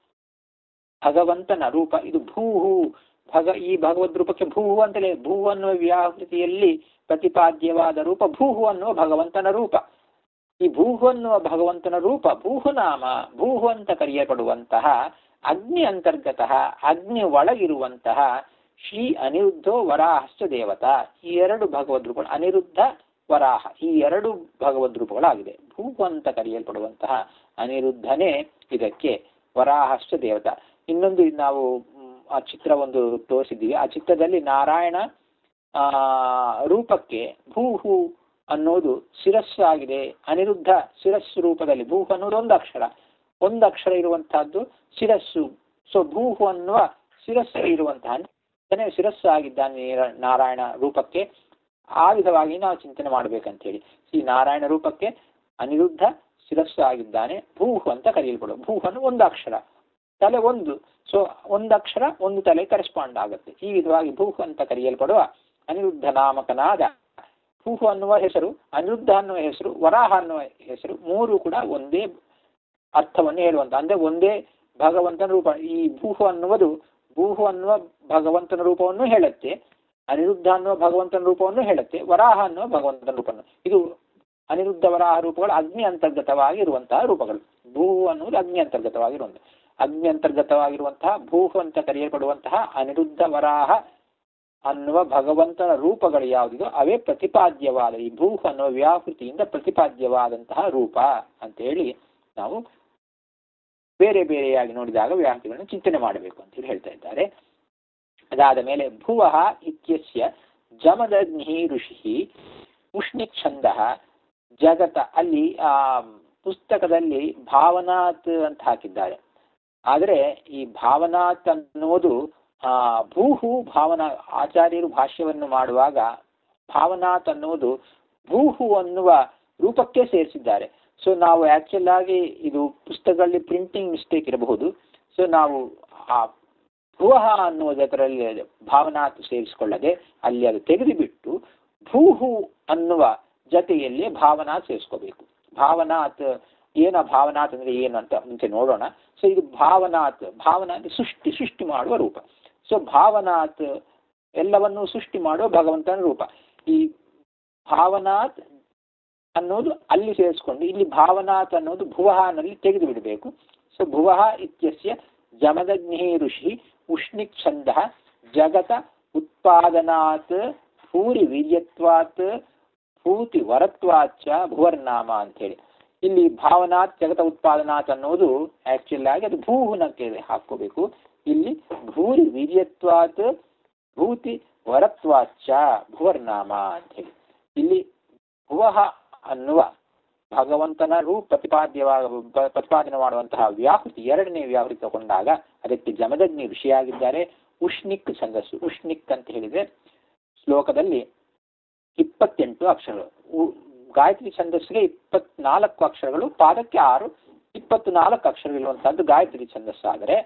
ಭಗವಂತನ ರೂಪ ಇದು ಭೂಹು ಭಗ ಈ ಭಗವದ್ ರೂಪಕ್ಕೆ ಭೂಹು ಅಂತಲೇ ಭೂ ಅನ್ನುವ ವ್ಯಾಹೃತಿಯಲ್ಲಿ ಪ್ರತಿಪಾದ್ಯವಾದ ರೂಪ ಭೂಹು ಅನ್ನುವ ಭಗವಂತನ ರೂಪ ಈ ಭೂಹು ಅನ್ನುವ ಭಗವಂತನ ರೂಪ ಭೂಹು ನಾಮ ಭೂಹು ಅಂತ ಕರೆಯಲ್ಪಡುವಂತಹ ಅಗ್ನಿ ಅಂತರ್ಗತಃ ಅಗ್ನಿ ಒಳಗಿರುವಂತಹ ಶ್ರೀ ಅನಿರುದ್ಧೋ ವರಾಹಶ್ಚ ದೇವತಾ ಈ ಎರಡು ಭಗವದ್ ರೂಪಗಳು ಅನಿರುದ್ಧ ವರಾಹ ಈ ಎರಡು ಭಗವದ್ ರೂಪಗಳಾಗಿದೆ ಭೂಹು ಅಂತ ಕರೆಯಲ್ಪಡುವಂತಹ ಅನಿರುದ್ಧನೇ ಇದಕ್ಕೆ ವರಾಹಶ್ಚ ದೇವತಾ ಇನ್ನೊಂದು ನಾವು ಆ ಚಿತ್ರ ಒಂದು ತೋರಿಸಿದ್ದೀವಿ ಆ ಚಿತ್ರದಲ್ಲಿ ನಾರಾಯಣ ಆ ರೂಪಕ್ಕೆ ಭೂಹು ಅನ್ನೋದು ಶಿರಸ್ಸು ಆಗಿದೆ ಅನಿರುದ್ಧ ಶಿರಸ್ಸು ರೂಪದಲ್ಲಿ ಭೂಹು ಅನ್ನೋದು ಒಂದು ಅಕ್ಷರ ಒಂದು ಅಕ್ಷರ ಇರುವಂತಹದ್ದು ಶಿರಸ್ಸು ಸೊ ಭೂಹು ಅನ್ನುವ ಶಿರಸ್ಸು ಇರುವಂತಹ ಶಿರಸ್ಸು ಆಗಿದ್ದಾನೆ ನಾರಾಯಣ ರೂಪಕ್ಕೆ ಆ ವಿಧವಾಗಿ ನಾವು ಚಿಂತನೆ ಮಾಡ್ಬೇಕಂತ ಹೇಳಿ ಈ ನಾರಾಯಣ ರೂಪಕ್ಕೆ ಅನಿರುದ್ಧ ಶಿರಸ್ಸು ಆಗಿದ್ದಾನೆ ಭೂಹು ಅಂತ ಕರೆಯಲ್ಪಡುವ ಭೂಹು ಅನ್ನೋ ಒಂದು ಅಕ್ಷರ ತಲೆ ಒಂದು ಸೊ ಒಂದು ಅಕ್ಷರ ಒಂದು ತಲೆ ಕರೆಸ್ಪಾಂಡ್ ಆಗುತ್ತೆ ಈ ವಿಧವಾಗಿ ಭೂಹು ಅಂತ ಕರೆಯಲ್ಪಡುವ ಅನಿರುದ್ಧ ನಾಮಕನಾದ ಭೂಹು ಅನ್ನುವ ಹೆಸರು ಅನಿರುದ್ಧ ಅನ್ನುವ ಹೆಸರು ವರಾಹ ಅನ್ನುವ ಹೆಸರು ಮೂರು ಕೂಡ ಒಂದೇ ಅರ್ಥವನ್ನು ಹೇಳುವಂತ ಅಂದ್ರೆ ಒಂದೇ ಭಗವಂತನ ರೂಪ ಈ ಭೂಹು ಅನ್ನುವುದು ಭೂಹು ಅನ್ನುವ ಭಗವಂತನ ರೂಪವನ್ನು ಹೇಳುತ್ತೆ ಅನಿರುದ್ಧ ಅನ್ನುವ ಭಗವಂತನ ರೂಪವನ್ನು ಹೇಳುತ್ತೆ ವರಾಹ ಅನ್ನುವ ಭಗವಂತನ ರೂಪವನ್ನು ಇದು ಅನಿರುದ್ಧ ವರಾಹ ರೂಪಗಳು ಅಗ್ನಿ ಅಂತರ್ಗತವಾಗಿ ಇರುವಂತಹ ರೂಪಗಳು ಭೂಹು ಅನ್ನುವುದು ಅಗ್ನಿ ಅಂತರ್ಗತವಾಗಿರುವಂತಹ ಅಗ್ನಿ ಅಂತರ್ಗತವಾಗಿರುವಂತಹ ಭೂಹು ಅಂತ ಕರೆಯಲ್ಪಡುವಂತಹ ಅನಿರುದ್ಧ ವರಾಹ ಅನ್ನುವ ಭಗವಂತನ ರೂಪಗಳು ಯಾವುದಿದೋ ಅವೇ ಪ್ರತಿಪಾದ್ಯವಾದ ಈ ಭೂಹು ಅನ್ನುವ ವ್ಯಾಹೃತಿಯಿಂದ ಪ್ರತಿಪಾದ್ಯವಾದಂತಹ ರೂಪ ಅಂತ ಹೇಳಿ ನಾವು ಬೇರೆ ಬೇರೆಯಾಗಿ ನೋಡಿದಾಗ ವ್ಯಾಹೃತಿಗಳನ್ನು ಚಿಂತನೆ ಮಾಡಬೇಕು ಅಂತ ಹೇಳಿ ಹೇಳ್ತಾ ಇದ್ದಾರೆ ಅದಾದ ಮೇಲೆ ಭುವಃ ಇತ್ಯಸ್ಯ ಜಮದಗ್ನಿ ಋಷಿ ಉಷ್ಣಿಚ್ಛಂದ ಜಗತ ಅಲ್ಲಿ ಆ ಪುಸ್ತಕದಲ್ಲಿ ಭಾವನಾತ್ ಅಂತ ಹಾಕಿದ್ದಾರೆ ಆದರೆ ಈ ಭಾವನಾತ್ ಅನ್ನುವುದು ಆ ಭೂಹು ಭಾವನಾ ಆಚಾರ್ಯರು ಭಾಷ್ಯವನ್ನು ಮಾಡುವಾಗ ಭಾವನಾತ್ ಅನ್ನುವುದು ಭೂಹು ಅನ್ನುವ ರೂಪಕ್ಕೆ ಸೇರಿಸಿದ್ದಾರೆ ಸೊ ನಾವು ಆ್ಯಕ್ಚುಲ್ ಆಗಿ ಇದು ಪುಸ್ತಕಗಳಲ್ಲಿ ಪ್ರಿಂಟಿಂಗ್ ಮಿಸ್ಟೇಕ್ ಇರಬಹುದು ಸೊ ನಾವು ಆ ಭುವಃ ಅನ್ನುವುದರಲ್ಲಿ ಭಾವನಾತ್ ಸೇರಿಸಿಕೊಳ್ಳದೆ ಅಲ್ಲಿ ಅದು ತೆಗೆದುಬಿಟ್ಟು ಭೂಹು ಅನ್ನುವ ಜೊತೆಯಲ್ಲಿ ಭಾವನಾತ್ ಸೇರಿಸ್ಕೋಬೇಕು ಭಾವನಾತ್ ಏನ ಭಾವನಾತ್ ಅಂದ್ರೆ ಏನು ಅಂತ ಮುಂಚೆ ನೋಡೋಣ ಸೊ ಇದು ಭಾವನಾತ್ ಭಾವನಾ ಅಂದ್ರೆ ಸೃಷ್ಟಿ ಸೃಷ್ಟಿ ಮಾಡುವ ರೂಪ ಸೊ ಭಾವನಾತ್ ಎಲ್ಲವನ್ನೂ ಸೃಷ್ಟಿ ಮಾಡುವ ಭಗವಂತನ ರೂಪ ಈ ಭಾವನಾತ್ ಅನ್ನೋದು ಅಲ್ಲಿ ಸೇರಿಸ್ಕೊಂಡು ಇಲ್ಲಿ ಭಾವನಾತ್ ಅನ್ನೋದು ಭುವಹನಲ್ಲಿ ತೆಗೆದು ಬಿಡಬೇಕು ಸೊ ಭುವಃ ಇತ್ಯಸ್ಯ ಜಮದಗ್ನಿ ಋಷಿ ಉಷ್ಣಿಕ್ ಛಂದ ಜಗತ ಉತ್ಪಾದನಾತ್ ಭೂರಿ ವೀರ್ಯತ್ವಾತ್ ಭೂತಿ ವರತ್ವಾಚ ಭುವರ್ನಾಮ ಅಂತೇಳಿ ಇಲ್ಲಿ ಭಾವನಾತ್ ಜಗತ ಉತ್ಪಾದನಾತ್ ಅನ್ನೋದು ಆಕ್ಚುಲ್ ಆಗಿ ಅದು ಭೂಹುನಕ್ಕೆ ಹಾಕೋಬೇಕು ಇಲ್ಲಿ ಭೂರಿ ವೀರ್ಯತ್ವಾತ್ ಭೂತಿ ವರತ್ವಾಚ ಭುವರ್ನಾಮ ಅಂತೇಳಿ ಇಲ್ಲಿ ಭುವಃ ಅನ್ನುವ ಭಗವಂತನ ರೂಪ ಪ್ರತಿಪಾದ್ಯವಾಗ ಪ್ರತಿಪಾದನೆ ಮಾಡುವಂತಹ ವ್ಯಾಹೃತಿ ಎರಡನೇ ವ್ಯಾಹೃತಿ ತಗೊಂಡಾಗ ಅದಕ್ಕೆ ಜಮದಗ್ನಿ ಋಷಿಯಾಗಿದ್ದಾರೆ ಉಷ್ಣಿಕ್ ಛಂದಸ್ಸು ಉಷ್ಣಿಕ್ ಅಂತ ಹೇಳಿದ್ರೆ ಶ್ಲೋಕದಲ್ಲಿ ಇಪ್ಪತ್ತೆಂಟು ಅಕ್ಷರಗಳು ಉ- ಗಾಯತ್ರಿ ಛಂದಸ್ಸಿಗೆ ಇಪ್ಪತ್ನಾಲ್ಕು ಅಕ್ಷರಗಳು ಪಾದಕ್ಕೆ ಆರು ಇಪ್ಪತ್ತು ನಾಲ್ಕು ಅಕ್ಷರಗಳಿರುವಂತಹದ್ದು ಗಾಯತ್ರಿ ಛಂದಸ್ಸು ಆದರೆ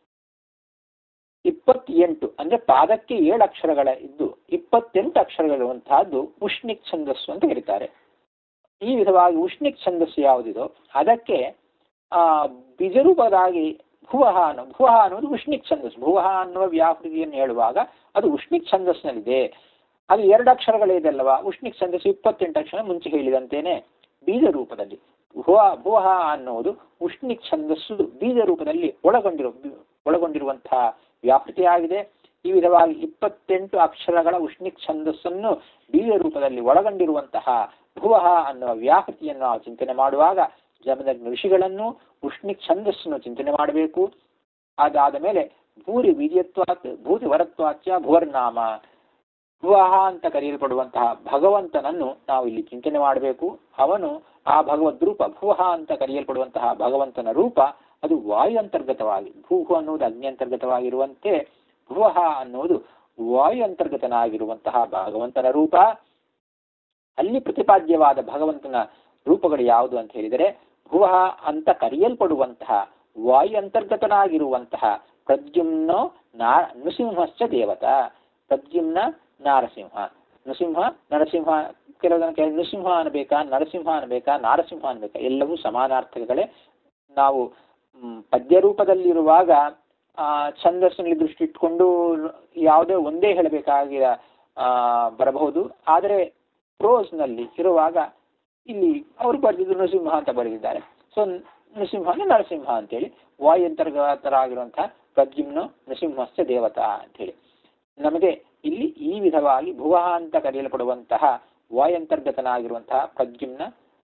ಇಪ್ಪತ್ತೆಂಟು ಅಂದ್ರೆ ಪಾದಕ್ಕೆ ಏಳು ಅಕ್ಷರಗಳ ಇದ್ದು ಇಪ್ಪತ್ತೆಂಟು ಅಕ್ಷರಗಳಿರುವಂತಹದ್ದು ಉಷ್ಣಿಕ್ ಛಂದಸ್ಸು ಅಂತ ಕರೀತಾರೆ ಈ ವಿಧವಾಗಿ ಉಷ್ಣಿಕ್ ಛಂದಸ್ಸು ಯಾವುದಿದೋ ಅದಕ್ಕೆ ಆ ಬೀಜರೂಪದಾಗಿ ಭುವಹ ಅನ್ನೋ ಭುವಹ ಅನ್ನೋದು ಉಷ್ಣಿಕ್ ಛಂದಸ್ಸು ಭುವಹ ಅನ್ನುವ ವ್ಯಾಪೃತಿಯನ್ನು ಹೇಳುವಾಗ ಅದು ಉಷ್ಣಿಕ್ ಛಂದಸ್ಸಿನಲ್ಲಿದೆ ಅದು ಎರಡು ಅಕ್ಷರಗಳಿದೆಲ್ಲವಾ ಉಷ್ಣಿಕ್ ಛಂದಸ್ಸು ಇಪ್ಪತ್ತೆಂಟು ಅಕ್ಷರ ಮುಂಚೆ ಹೇಳಿದಂತೇನೆ ಬೀಜ ರೂಪದಲ್ಲಿ ಭುವ ಭುವಹ ಅನ್ನೋದು ಉಷ್ಣಿಕ್ ಛಂದಸ್ಸು ಬೀಜ ರೂಪದಲ್ಲಿ ಒಳಗೊಂಡಿರುವ ಒಳಗೊಂಡಿರುವಂತಹ ವ್ಯಾಪೃತಿಯಾಗಿದೆ ಈ ವಿಧವಾಗಿ ಇಪ್ಪತ್ತೆಂಟು ಅಕ್ಷರಗಳ ಉಷ್ಣಿಕ್ ಛಂದಸ್ಸನ್ನು ಬೀಜ ರೂಪದಲ್ಲಿ ಒಳಗೊಂಡಿರುವಂತಹ ಭುವಹ ಅನ್ನುವ ವ್ಯಾಪೃತಿಯನ್ನು ನಾವು ಚಿಂತನೆ ಮಾಡುವಾಗ ಜಮದಗ್ನಿ ಋಷಿಗಳನ್ನು ಉಷ್ಣಿಕ್ ಛಂದಸ್ಸನ್ನು ಚಿಂತನೆ ಮಾಡಬೇಕು ಅದಾದ ಮೇಲೆ ಭೂರಿ ವೀರ್ಯತ್ವಾತ್ ಭೂತಿ ವರತ್ವಾಚ ಭುವರ್ನಾಮ ಭುವಹ ಅಂತ ಕರೆಯಲ್ಪಡುವಂತಹ ಭಗವಂತನನ್ನು ನಾವು ಇಲ್ಲಿ ಚಿಂತನೆ ಮಾಡಬೇಕು ಅವನು ಆ ಭಗವದ್ ರೂಪ ಭುವಹ ಅಂತ ಕರೆಯಲ್ಪಡುವಂತಹ ಭಗವಂತನ ರೂಪ ಅದು ವಾಯು ಅಂತರ್ಗತವಾಗಿ ಭೂಹು ಅನ್ನುವುದು ಅಗ್ನಿ ಅಂತರ್ಗತವಾಗಿರುವಂತೆ ಭುವಹ ಅನ್ನುವುದು ವಾಯು ಅಂತರ್ಗತನಾಗಿರುವಂತಹ ಭಗವಂತನ ರೂಪ ಅಲ್ಲಿ ಪ್ರತಿಪಾದ್ಯವಾದ ಭಗವಂತನ ರೂಪಗಳು ಯಾವುದು ಅಂತ ಹೇಳಿದರೆ ಭುವಃ ಅಂತ ಕರೆಯಲ್ಪಡುವಂತಹ ವಾಯು ಅಂತರ್ಗತನಾಗಿರುವಂತಹ ಪ್ರದ್ಯುಮ್ನ ನಾ ನೃಸಿಂಹಶ್ಚ ದೇವತಾ ಪ್ರದ್ಯುಮ್ನ ನಾರಸಿಂಹ ನೃಸಿಂಹ ನರಸಿಂಹ ಕೆಲವು ಜನ ನೃಸಿಂಹ ಅನ್ಬೇಕಾ ನರಸಿಂಹ ಅನ್ಬೇಕಾ ನಾರಸಿಂಹ ಅನ್ಬೇಕಾ ಎಲ್ಲವೂ ಸಮಾನಾರ್ಥಕಗಳೇ ನಾವು ಮ್, ಪದ್ಯ ರೂಪದಲ್ಲಿರುವಾಗ ಆ ಛಂದಸ್ಸಿನಲ್ಲಿ ದೃಷ್ಟಿ ಇಟ್ಕೊಂಡು ಯಾವುದೇ ಒಂದೇ ಹೇಳಬೇಕಾಗಿರ ಆ ಬರಬಹುದು ಆದರೆ ಪ್ರೋಸ್ನಲ್ಲಿ ಇರುವಾಗ ಇಲ್ಲಿ ಅವರು ಬರೆದಿದ್ದು ನೃಸಿಂಹ ಅಂತ ಬರೆದಿದ್ದಾರೆ ಸೊ ನೃಸಿಂಹ ಅಂದ್ರೆ ನರಸಿಂಹ ಅಂತೇಳಿ ವಾಯು ಅಂತರ್ಗತರಾಗಿರುವಂತಹ ಪ್ರದ್ಯುಮ್ನ ನೃಸಿಂಹಸ್ಯ ದೇವತಾ ಅಂತೇಳಿ ನಮಗೆ ಇಲ್ಲಿ ಈ ವಿಧವಾಗಿ ಭುವಃ ಅಂತ ಕರೆಯಲ್ಪಡುವಂತಹ ವಾಯಂತರ್ಗತನಾಗಿರುವಂತಹ ಪ್ರದ್ಯುಮ್ನ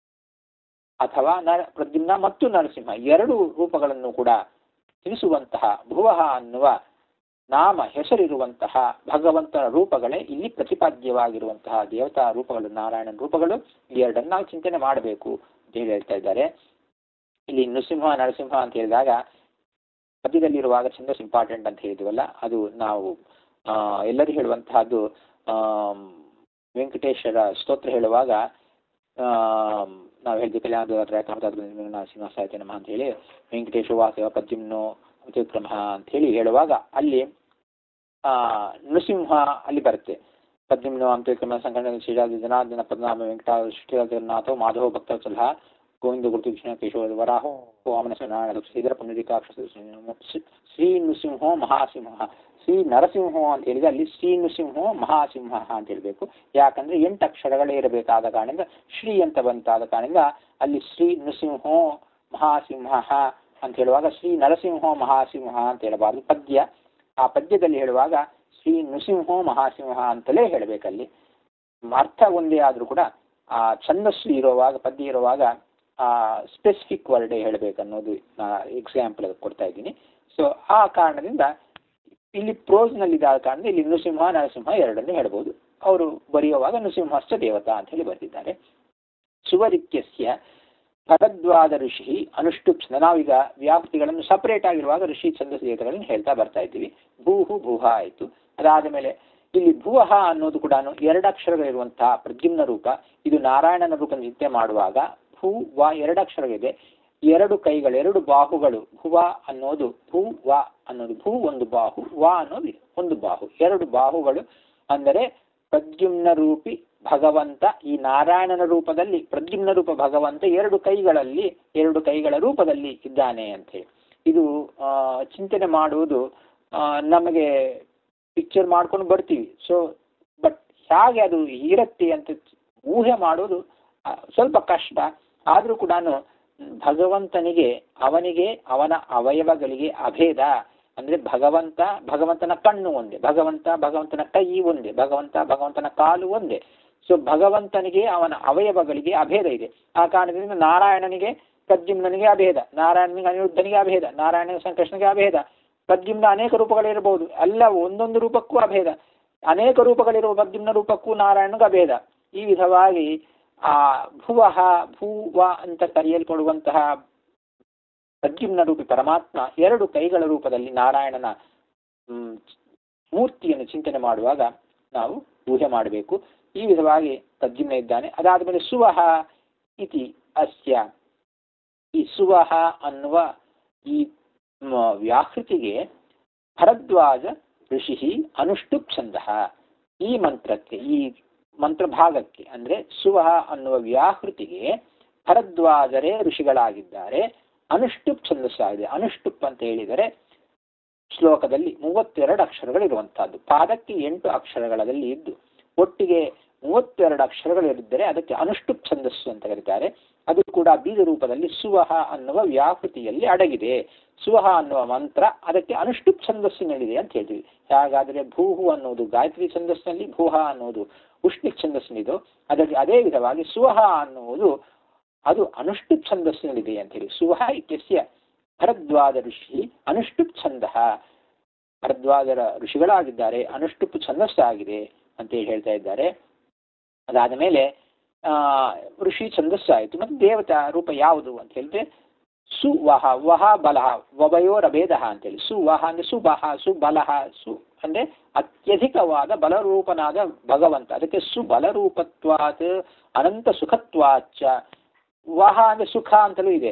ಅಥವಾ ನರ ಪ್ರದ್ಯುಮ್ನ ಮತ್ತು ನರಸಿಂಹ ಎರಡು ರೂಪಗಳನ್ನು ಕೂಡ ತಿಳಿಸುವಂತಹ ಭುವಃ ಅನ್ನುವ ನಾಮ ಹೆಸರಿರುವಂತಹ ಭಗವಂತನ ರೂಪಗಳೇ ಇಲ್ಲಿ ಪ್ರತಿಪಾದ್ಯವಾಗಿರುವಂತಹ ದೇವತಾ ರೂಪಗಳು ನಾರಾಯಣನ ರೂಪಗಳು ಈ ಎರಡನ್ನು ನಾವು ಚಿಂತನೆ ಮಾಡಬೇಕು ಅಂತ ಹೇಳಿ ಹೇಳ್ತಾ ಇದ್ದಾರೆ ಇಲ್ಲಿ ನೃಸಿಂಹ ನರಸಿಂಹ ಅಂತ ಹೇಳಿದಾಗ ಪದ್ಯದಲ್ಲಿರುವಾಗ ಛಂದಸ್ ಇಂಪಾರ್ಟೆಂಟ್ ಅಂತ ಹೇಳಿದ್ವಲ್ಲ ಅದು ನಾವು ಆ, ಎಲ್ಲರೂ ಹೇಳುವಂತಹದ್ದು ಆಮ್, ವೆಂಕಟೇಶ್ವರ ಸ್ತೋತ್ರ ಹೇಳುವಾಗ ಆಮ್, ನಾವು ಹೇಳಿದ್ವಿ ಕಲ್ಯಾಣ ಸಿಂಹ ಸಾಹಿತ್ಯ ನಮಃ ಅಂತ ಹೇಳಿ ವೆಂಕಟೇಶ ವಾಸವ ಪದ್ಯಮ್ನೋ ಅತ್ಯುಕ್ರಮ ಅಂತ ಹೇಳಿ ಹೇಳುವಾಗ ಅಲ್ಲಿ ಆ ನೃಸಿಂಹ ಅಲ್ಲಿ ಬರುತ್ತೆ ಪದ್ಯಮ್ನೋ ಅಂತ್ಯಕ್ರಮ ಸಂಕಟ ಶ್ರೀರಾಜ ಜನಾರ್ದನ ಪದ್ಮನಾಭ ವೆಂಕಟ ಶ್ರೀರಾಜನಾಥೋ ಮಾಧವ ಭಕ್ತ ಸಲಹಾ ಗೋವಿಂದ ಗುರುತು ಕೃಷ್ಣ ಕೇಶವ ವರಾಹೋ ವಾಮನ ನಾರಾಯಣ ಶ್ರೀಧರ ಪುನರಿಕಾಕ್ಷ ಶ್ರೀ ನೃಸಿಂಹೋ ಮಹಾಸಿಂಹ ಶ್ರೀ ನರಸಿಂಹ ಅಂತ ಹೇಳಿದ್ರೆ ಅಲ್ಲಿ ಶ್ರೀ ನೃಸಿಂಹೋ ಮಹಾಸಿಂಹ ಅಂತ ಹೇಳ್ಬೇಕು ಯಾಕಂದ್ರೆ ಎಂಟು ಅಕ್ಷರಗಳೇ ಇರಬೇಕಾದ ಕಾರಣದಿಂದ ಶ್ರೀ ಅಂತ ಬಂತಾದ ಕಾರಣದಿಂದ ಅಲ್ಲಿ ಶ್ರೀ ನೃಸಿಂಹೋ ಮಹಾಸಿಂಹ ಅಂತ ಹೇಳುವಾಗ ಶ್ರೀ ನರಸಿಂಹೋ ಮಹಾಸಿಂಹ ಅಂತ ಹೇಳಬಾರದು ಪದ್ಯ ಆ ಪದ್ಯದಲ್ಲಿ ಹೇಳುವಾಗ ಶ್ರೀ ನೃಸಿಂಹೋ ಮಹಾಸಿಂಹ ಅಂತಲೇ ಹೇಳಬೇಕಲ್ಲಿ ಅರ್ಥ ಒಂದೇ ಆದ್ರೂ ಕೂಡ ಆ ಛಂದಸ್ಸು ಇರುವಾಗ ಪದ್ಯ ಇರುವಾಗ ಆ ಸ್ಪೆಸಿಫಿಕ್ ವರ್ಡ್ ಹೇಳಬೇಕನ್ನೋದು ಎಕ್ಸಾಂಪಲ್ ಕೊಡ್ತಾ ಇದ್ದೀನಿ ಸೊ ಆ ಕಾರಣದಿಂದ ಇಲ್ಲಿ ಪ್ರೋಸ್ನಲ್ಲಿ ಇದಾದ ಕಾರಣದಿಂದ ಇಲ್ಲಿ ನೃಸಿಂಹ ನರಸಿಂಹ ಎರಡನ್ನು ಹೇಳ್ಬೋದು ಅವರು ಬರೆಯುವಾಗ ನೃಸಿಂಹಶ್ಚ ದೇವತಾ ಅಂತ ಹೇಳಿ ಬರೆದಿದ್ದಾರೆ ಸುವರಿತ್ಯಸ್ಯ ಭರದ್ವಾದ ಋಷಿ ಅನುಷ್ಠುಪ್ ನಾವೀಗ ವ್ಯಾಪ್ತಿಗಳನ್ನು ಸಪರೇಟ್ ಆಗಿರುವಾಗ ಋಷಿ ಛಂದಸ್ ದೇವತೆಗಳನ್ನು ಹೇಳ್ತಾ ಬರ್ತಾ ಇದ್ದೀವಿ ಭೂಹು ಭೂಹ ಆಯಿತು ಅದಾದ ಮೇಲೆ ಇಲ್ಲಿ ಭುವಹ ಅನ್ನೋದು ಕೂಡ ಎರಡು ಅಕ್ಷರಗಳಿರುವಂತಹ ಪ್ರದ್ಯುಮ್ನ ರೂಪ ಇದು ನಾರಾಯಣನ ರೂಪ ನಿತ್ಯ ಮಾಡುವಾಗ ಭೂ ವ ಎರಡು ಅಕ್ಷರವಿದೆ ಎರಡು ಕೈಗಳು ಎರಡು ಬಾಹುಗಳು ಭುವ ಅನ್ನೋದು ಭೂ ವ ಅನ್ನೋದು ಭೂ ಒಂದು ಬಾಹು ವ ಅನ್ನೋದು ಒಂದು ಬಾಹು ಎರಡು ಬಾಹುಗಳು ಅಂದರೆ ಪ್ರದ್ಯುಮ್ನ ರೂಪಿ ಭಗವಂತ ಈ ನಾರಾಯಣನ ರೂಪದಲ್ಲಿ ಪ್ರದ್ಯುಮ್ನ ರೂಪ ಭಗವಂತ ಎರಡು ಕೈಗಳಲ್ಲಿ ಎರಡು ಕೈಗಳ ರೂಪದಲ್ಲಿ ಇದ್ದಾನೆ ಅಂತ ಹೇಳಿ ಇದು ಆ, ಚಿಂತನೆ ಮಾಡುವುದು ಆ, ನಮಗೆ ಪಿಕ್ಚರ್ ಮಾಡ್ಕೊಂಡು ಬರ್ತೀವಿ ಸೊ ಬಟ್ ಹೇಗೆ ಅದು ಇರತ್ತೆ ಅಂತ ಊಹೆ ಮಾಡೋದು ಆ, ಸ್ವಲ್ಪ ಕಷ್ಟ ಆದರೂ ಕೂಡ ಭಗವಂತನಿಗೆ ಅವನಿಗೆ ಅವನ ಅವಯವಗಳಿಗೆ ಅಭೇದ ಅಂದ್ರೆ ಭಗವಂತ ಭಗವಂತನ ಕಣ್ಣು ಒಂದೇ ಭಗವಂತ ಭಗವಂತನ ಕೈ ಒಂದೇ ಭಗವಂತ ಭಗವಂತನ ಕಾಲು ಒಂದೇ ಸೊ ಭಗವಂತನಿಗೆ ಅವನ ಅವಯವಗಳಿಗೆ ಅಭೇದ ಇದೆ ಆ ಕಾರಣದಿಂದ ನಾರಾಯಣನಿಗೆ ಪ್ರದ್ಯುಮ್ನನಿಗೆ ಅಭೇದ ನಾರಾಯಣನಿಗೆ ಅನಿರುದ್ಧನಿಗೆ ಅಭೇದ ನಾರಾಯಣ ಸಂಕೃಷ್ಣನಿಗೆ ಅಭೇದ ಪ್ರದ್ಯುಮ್ನ ಅನೇಕ ರೂಪಗಳಿರಬಹುದು ಎಲ್ಲ ಒಂದೊಂದು ರೂಪಕ್ಕೂ ಅಭೇದ ಅನೇಕ ರೂಪಗಳಿರುವ ಪ್ರದ್ಯುಮ್ನ ರೂಪಕ್ಕೂ ನಾರಾಯಣನಿಗೆ ಅಭೇದ ಈ ವಿಧವಾಗಿ ಆ ಭುವಃ ಭೂವ ಅಂತ ಕರೆಯಲ್ಪಡುವಂತಹ ಪ್ರದ್ಯುಮ್ನ ರೂಪಿ ಪರಮಾತ್ಮ ಎರಡು ಕೈಗಳ ರೂಪದಲ್ಲಿ ನಾರಾಯಣನ ಹ್ಮ್, ಮೂರ್ತಿಯನ್ನು ಚಿಂತನೆ ಮಾಡುವಾಗ ನಾವು ಊಹೆ ಮಾಡಬೇಕು ಈ ವಿಧವಾಗಿ ಪ್ರದ್ಯುಮ್ನ ಇದ್ದಾನೆ ಅದಾದ ಸುವಹ ಇತಿ ಅಸ್ಯ ಈ ಸುವಹ ಅನ್ನುವ ಈ ಮ, ವ್ಯಾಹೃತಿಗೆ ಭರದ್ವಾಜ ಋಷಿ ಅನುಷ್ಠುಪ್ ಛಂದಃ ಈ ಮಂತ್ರಕ್ಕೆ ಈ ಮಂತ್ರಭಾಗಕ್ಕೆ ಅಂದ್ರೆ ಸುವಹ ಅನ್ನುವ ವ್ಯಾಹೃತಿಗೆ ಭರದ್ವಾಜರೇ ಋಷಿಗಳಾಗಿದ್ದಾರೆ ಅನುಷ್ಠುಪ್ ಛಂದಸ್ಸಾಗಿದೆ ಅನುಷ್ಠುಪ್ ಅಂತ ಹೇಳಿದರೆ ಶ್ಲೋಕದಲ್ಲಿ ಮೂವತ್ತೆರಡು ಅಕ್ಷರಗಳಿರುವಂತಹದ್ದು ಪಾದಕ್ಕೆ ಎಂಟು ಅಕ್ಷರಗಳಲ್ಲಿ ಇದ್ದು ಒಟ್ಟಿಗೆ ಮೂವತ್ತೆರಡು ಅಕ್ಷರಗಳಿದ್ದರೆ ಅದಕ್ಕೆ ಅನುಷ್ಠುಪ್ ಛಂದಸ್ಸು ಅಂತ ಕರೀತಾರೆ ಅದು ಕೂಡ ಬೀಜ ರೂಪದಲ್ಲಿ ಸುವಹ ಅನ್ನುವ ವ್ಯಾಹೃತಿಯಲ್ಲಿ ಅಡಗಿದೆ ಸುವಹ ಅನ್ನುವ ಮಂತ್ರ ಅದಕ್ಕೆ ಅನುಷ್ಠುಪ್ ಛಂದಸ್ಸಿನಲ್ಲಿದೆ ಅಂತ ಹೇಳ್ತೀವಿ ಹಾಗಾದರೆ ಭೂಹು ಅನ್ನೋದು ಗಾಯತ್ರಿ ಛಂದಸ್ಸಿನಲ್ಲಿ ಭೂಹ ಅನ್ನೋದು ಉಷ್ಣಿಕ್ ಛಂದಸ್ಸಿನಿದು ಅದಕ್ಕೆ ಅದೇ ವಿಧವಾಗಿ ಸುವಹ ಅನ್ನುವುದು ಅದು ಅನುಷ್ಠುಪ್ ಛಂದಸ್ಸಿನಲ್ಲಿದೆ ಅಂತ ಹೇಳಿ ಸುವಹ ಇತ್ಯಸ್ಯ ಭರದ್ವಾಜ ಋಷಿ ಅನುಷ್ಠುಪ್ ಛಂದ ಭರದ್ವಾಜರ ಋಷಿಗಳಾಗಿದ್ದಾರೆ ಅನುಷ್ಠುಪ್ ಛಂದಸ್ಸಾಗಿದೆ ಅಂತೇಳಿ ಹೇಳ್ತಾ ಇದ್ದಾರೆ ಅದಾದ ಮೇಲೆ ಆ ಋಷಿ ಛಂದಸ್ಸಾಯಿತು ಮತ್ತು ದೇವತಾ ರೂಪ ಯಾವುದು ಅಂತ ಹೇಳಿದ್ರೆ ಸುವಹ ವಹ ಬಲಹ ವಭಯೋರಭೇದ ಅಂತೇಳಿ ಸುವಹ ಅಂದ್ರೆ ಸುಬಹ ಸುಬಲಹ ಸು ಅಂದ್ರೆ ಅತ್ಯಧಿಕವಾದ ಬಲರೂಪನಾದ ಭಗವಂತ ಅದಕ್ಕೆ ಸುಬಲರೂಪತ್ವಾತ್ ಅನಂತ ಸುಖತ್ವಾಚ ವಹ ಅಂದ್ರೆ ಸುಖ ಅಂತಲೂ ಇದೆ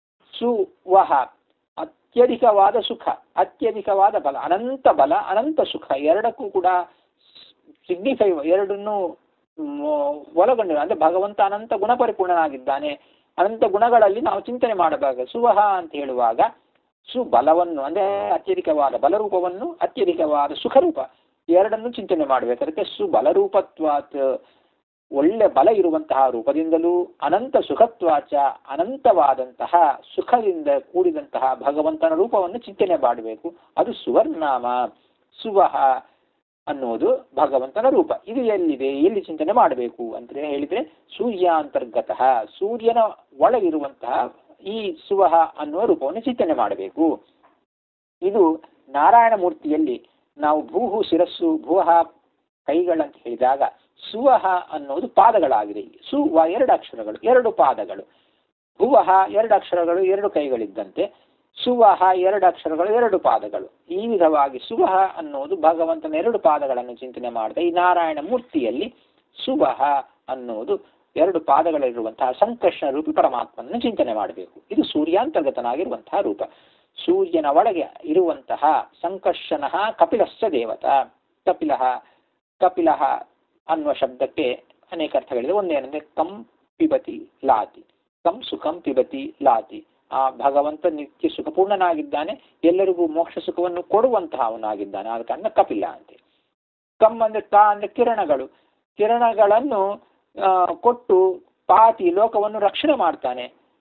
ಸುವಹ ಅತ್ಯಧಿಕವಾದ ಸುಖ ಅತ್ಯಧಿಕವಾದ ಬಲ ಅನಂತ ಬಲ ಅನಂತ ಸುಖ ಎರಡಕ್ಕೂ ಕೂಡ ಸಿಗ್ನಿಫೈ ಎರಡನ್ನೂ ಮ್, ಒಳಗೊಂಡಿರುವ ಅಂದ್ರೆ ಭಗವಂತ ಅನಂತ ಗುಣಪರಿಪೂರ್ಣನಾಗಿದ್ದಾನೆ ಅನಂತ ಗುಣಗಳಲ್ಲಿ ನಾವು ಚಿಂತನೆ ಮಾಡಬೇಕು ಸುವಹ ಅಂತ ಹೇಳುವಾಗ ಸುಬಲವನ್ನು ಅಂದ್ರೆ ಅತ್ಯಧಿಕವಾದ ಬಲರೂಪವನ್ನು ಅತ್ಯಧಿಕವಾದ ಸುಖರೂಪ ಎರಡನ್ನು ಚಿಂತನೆ ಮಾಡಬೇಕು ಅದಕ್ಕೆ ಸುಬಲರೂಪತ್ವಾತ್ ಒಳ್ಳೆ ಬಲ ಇರುವಂತಹ ರೂಪದಿಂದಲೂ ಅನಂತ ಸುಖತ್ವಾಚ ಅನಂತವಾದಂತಹ ಸುಖದಿಂದ ಕೂಡಿದಂತಹ ಭಗವಂತನ ರೂಪವನ್ನು ಚಿಂತನೆ ಮಾಡಬೇಕು ಅದು ಸುವರ್ಣಾಮ ಸುವಹ ಅನ್ನುವುದು ಭಗವಂತನ ರೂಪ ಇದು ಎಲ್ಲಿದೆ ಎಲ್ಲಿ ಚಿಂತನೆ ಮಾಡಬೇಕು ಅಂತ ಹೇಳಿದ್ರೆ ಸೂರ್ಯಾಂತರ್ಗತ ಸೂರ್ಯನ ಒಳಗಿರುವಂತಹ ಈ ಸುವಹ ಅನ್ನುವ ರೂಪವನ್ನು ಚಿಂತನೆ ಮಾಡಬೇಕು ಇದು ನಾರಾಯಣ ಮೂರ್ತಿಯಲ್ಲಿ ನಾವು ಭೂಹು ಶಿರಸ್ಸು ಭೂಹ ಕೈಗಳಂತ ಹೇಳಿದಾಗ ಸುವಹ ಅನ್ನೋದು ಪಾದಗಳಾಗಿದೆ ಸುವ ಎರಡು ಅಕ್ಷರಗಳು ಎರಡು ಪಾದಗಳು ಭುವಹ ಎರಡು ಅಕ್ಷರಗಳು ಎರಡು ಕೈಗಳಿದ್ದಂತೆ ಸುವಹ ಎರಡು ಅಕ್ಷರಗಳು ಎರಡು ಪಾದಗಳು ಈ ವಿಧವಾಗಿ ಸುವಹ ಅನ್ನೋದು ಭಗವಂತನ ಎರಡು ಪಾದಗಳನ್ನು ಚಿಂತನೆ ಮಾಡಿದ ಈ ನಾರಾಯಣ ಮೂರ್ತಿಯಲ್ಲಿ ಸುವಹ ಅನ್ನೋದು ಎರಡು ಪಾದಗಳಿರುವಂತಹ ಸಂಕರ್ಷಣ ರೂಪಿ ಪರಮಾತ್ಮನನ್ನು ಚಿಂತನೆ ಮಾಡಬೇಕು ಇದು ಸೂರ್ಯಾಂತರ್ಗತನಾಗಿರುವಂತಹ ರೂಪ ಸೂರ್ಯನ ಒಳಗೆ ಇರುವಂತಹ ಸಂಕರ್ಷಣ ಕಪಿಲಶ್ಚ ದೇವತಾ ಕಪಿಲಃ ಕಪಿಲಃ ಅನ್ನುವ ಶಬ್ದಕ್ಕೆ ಅನೇಕ ಅರ್ಥಗಳಿದೆ ಒಂದೇನೆಂದ್ರೆ ಕಂ ಪಿಬತಿ ಲಾತಿ ಕಂ ಸುಖಂ ಪಿಬತಿ ಲಾತಿ ಆ ಭಗವಂತ ನಿತ್ಯ ಸುಖಪೂರ್ಣನಾಗಿದ್ದಾನೆ ಎಲ್ಲರಿಗೂ ಮೋಕ್ಷ ಸುಖವನ್ನು ಕೊಡುವಂತಹ ಅವನಾಗಿದ್ದಾನೆ ಆದ ಕಾರಣ ಕಪಿಲ ಅಂತೆ ಕಂ ಅಂದ್ರೆ ಕ ಅಂದ್ರೆ ಕಿರಣಗಳು ಕಿರಣಗಳನ್ನು ಆ, ಕೊಟ್ಟು ಪಾತಿ ಲೋಕವನ್ನು ರಕ್ಷಣೆ ಮಾಡ್ತಾನೆ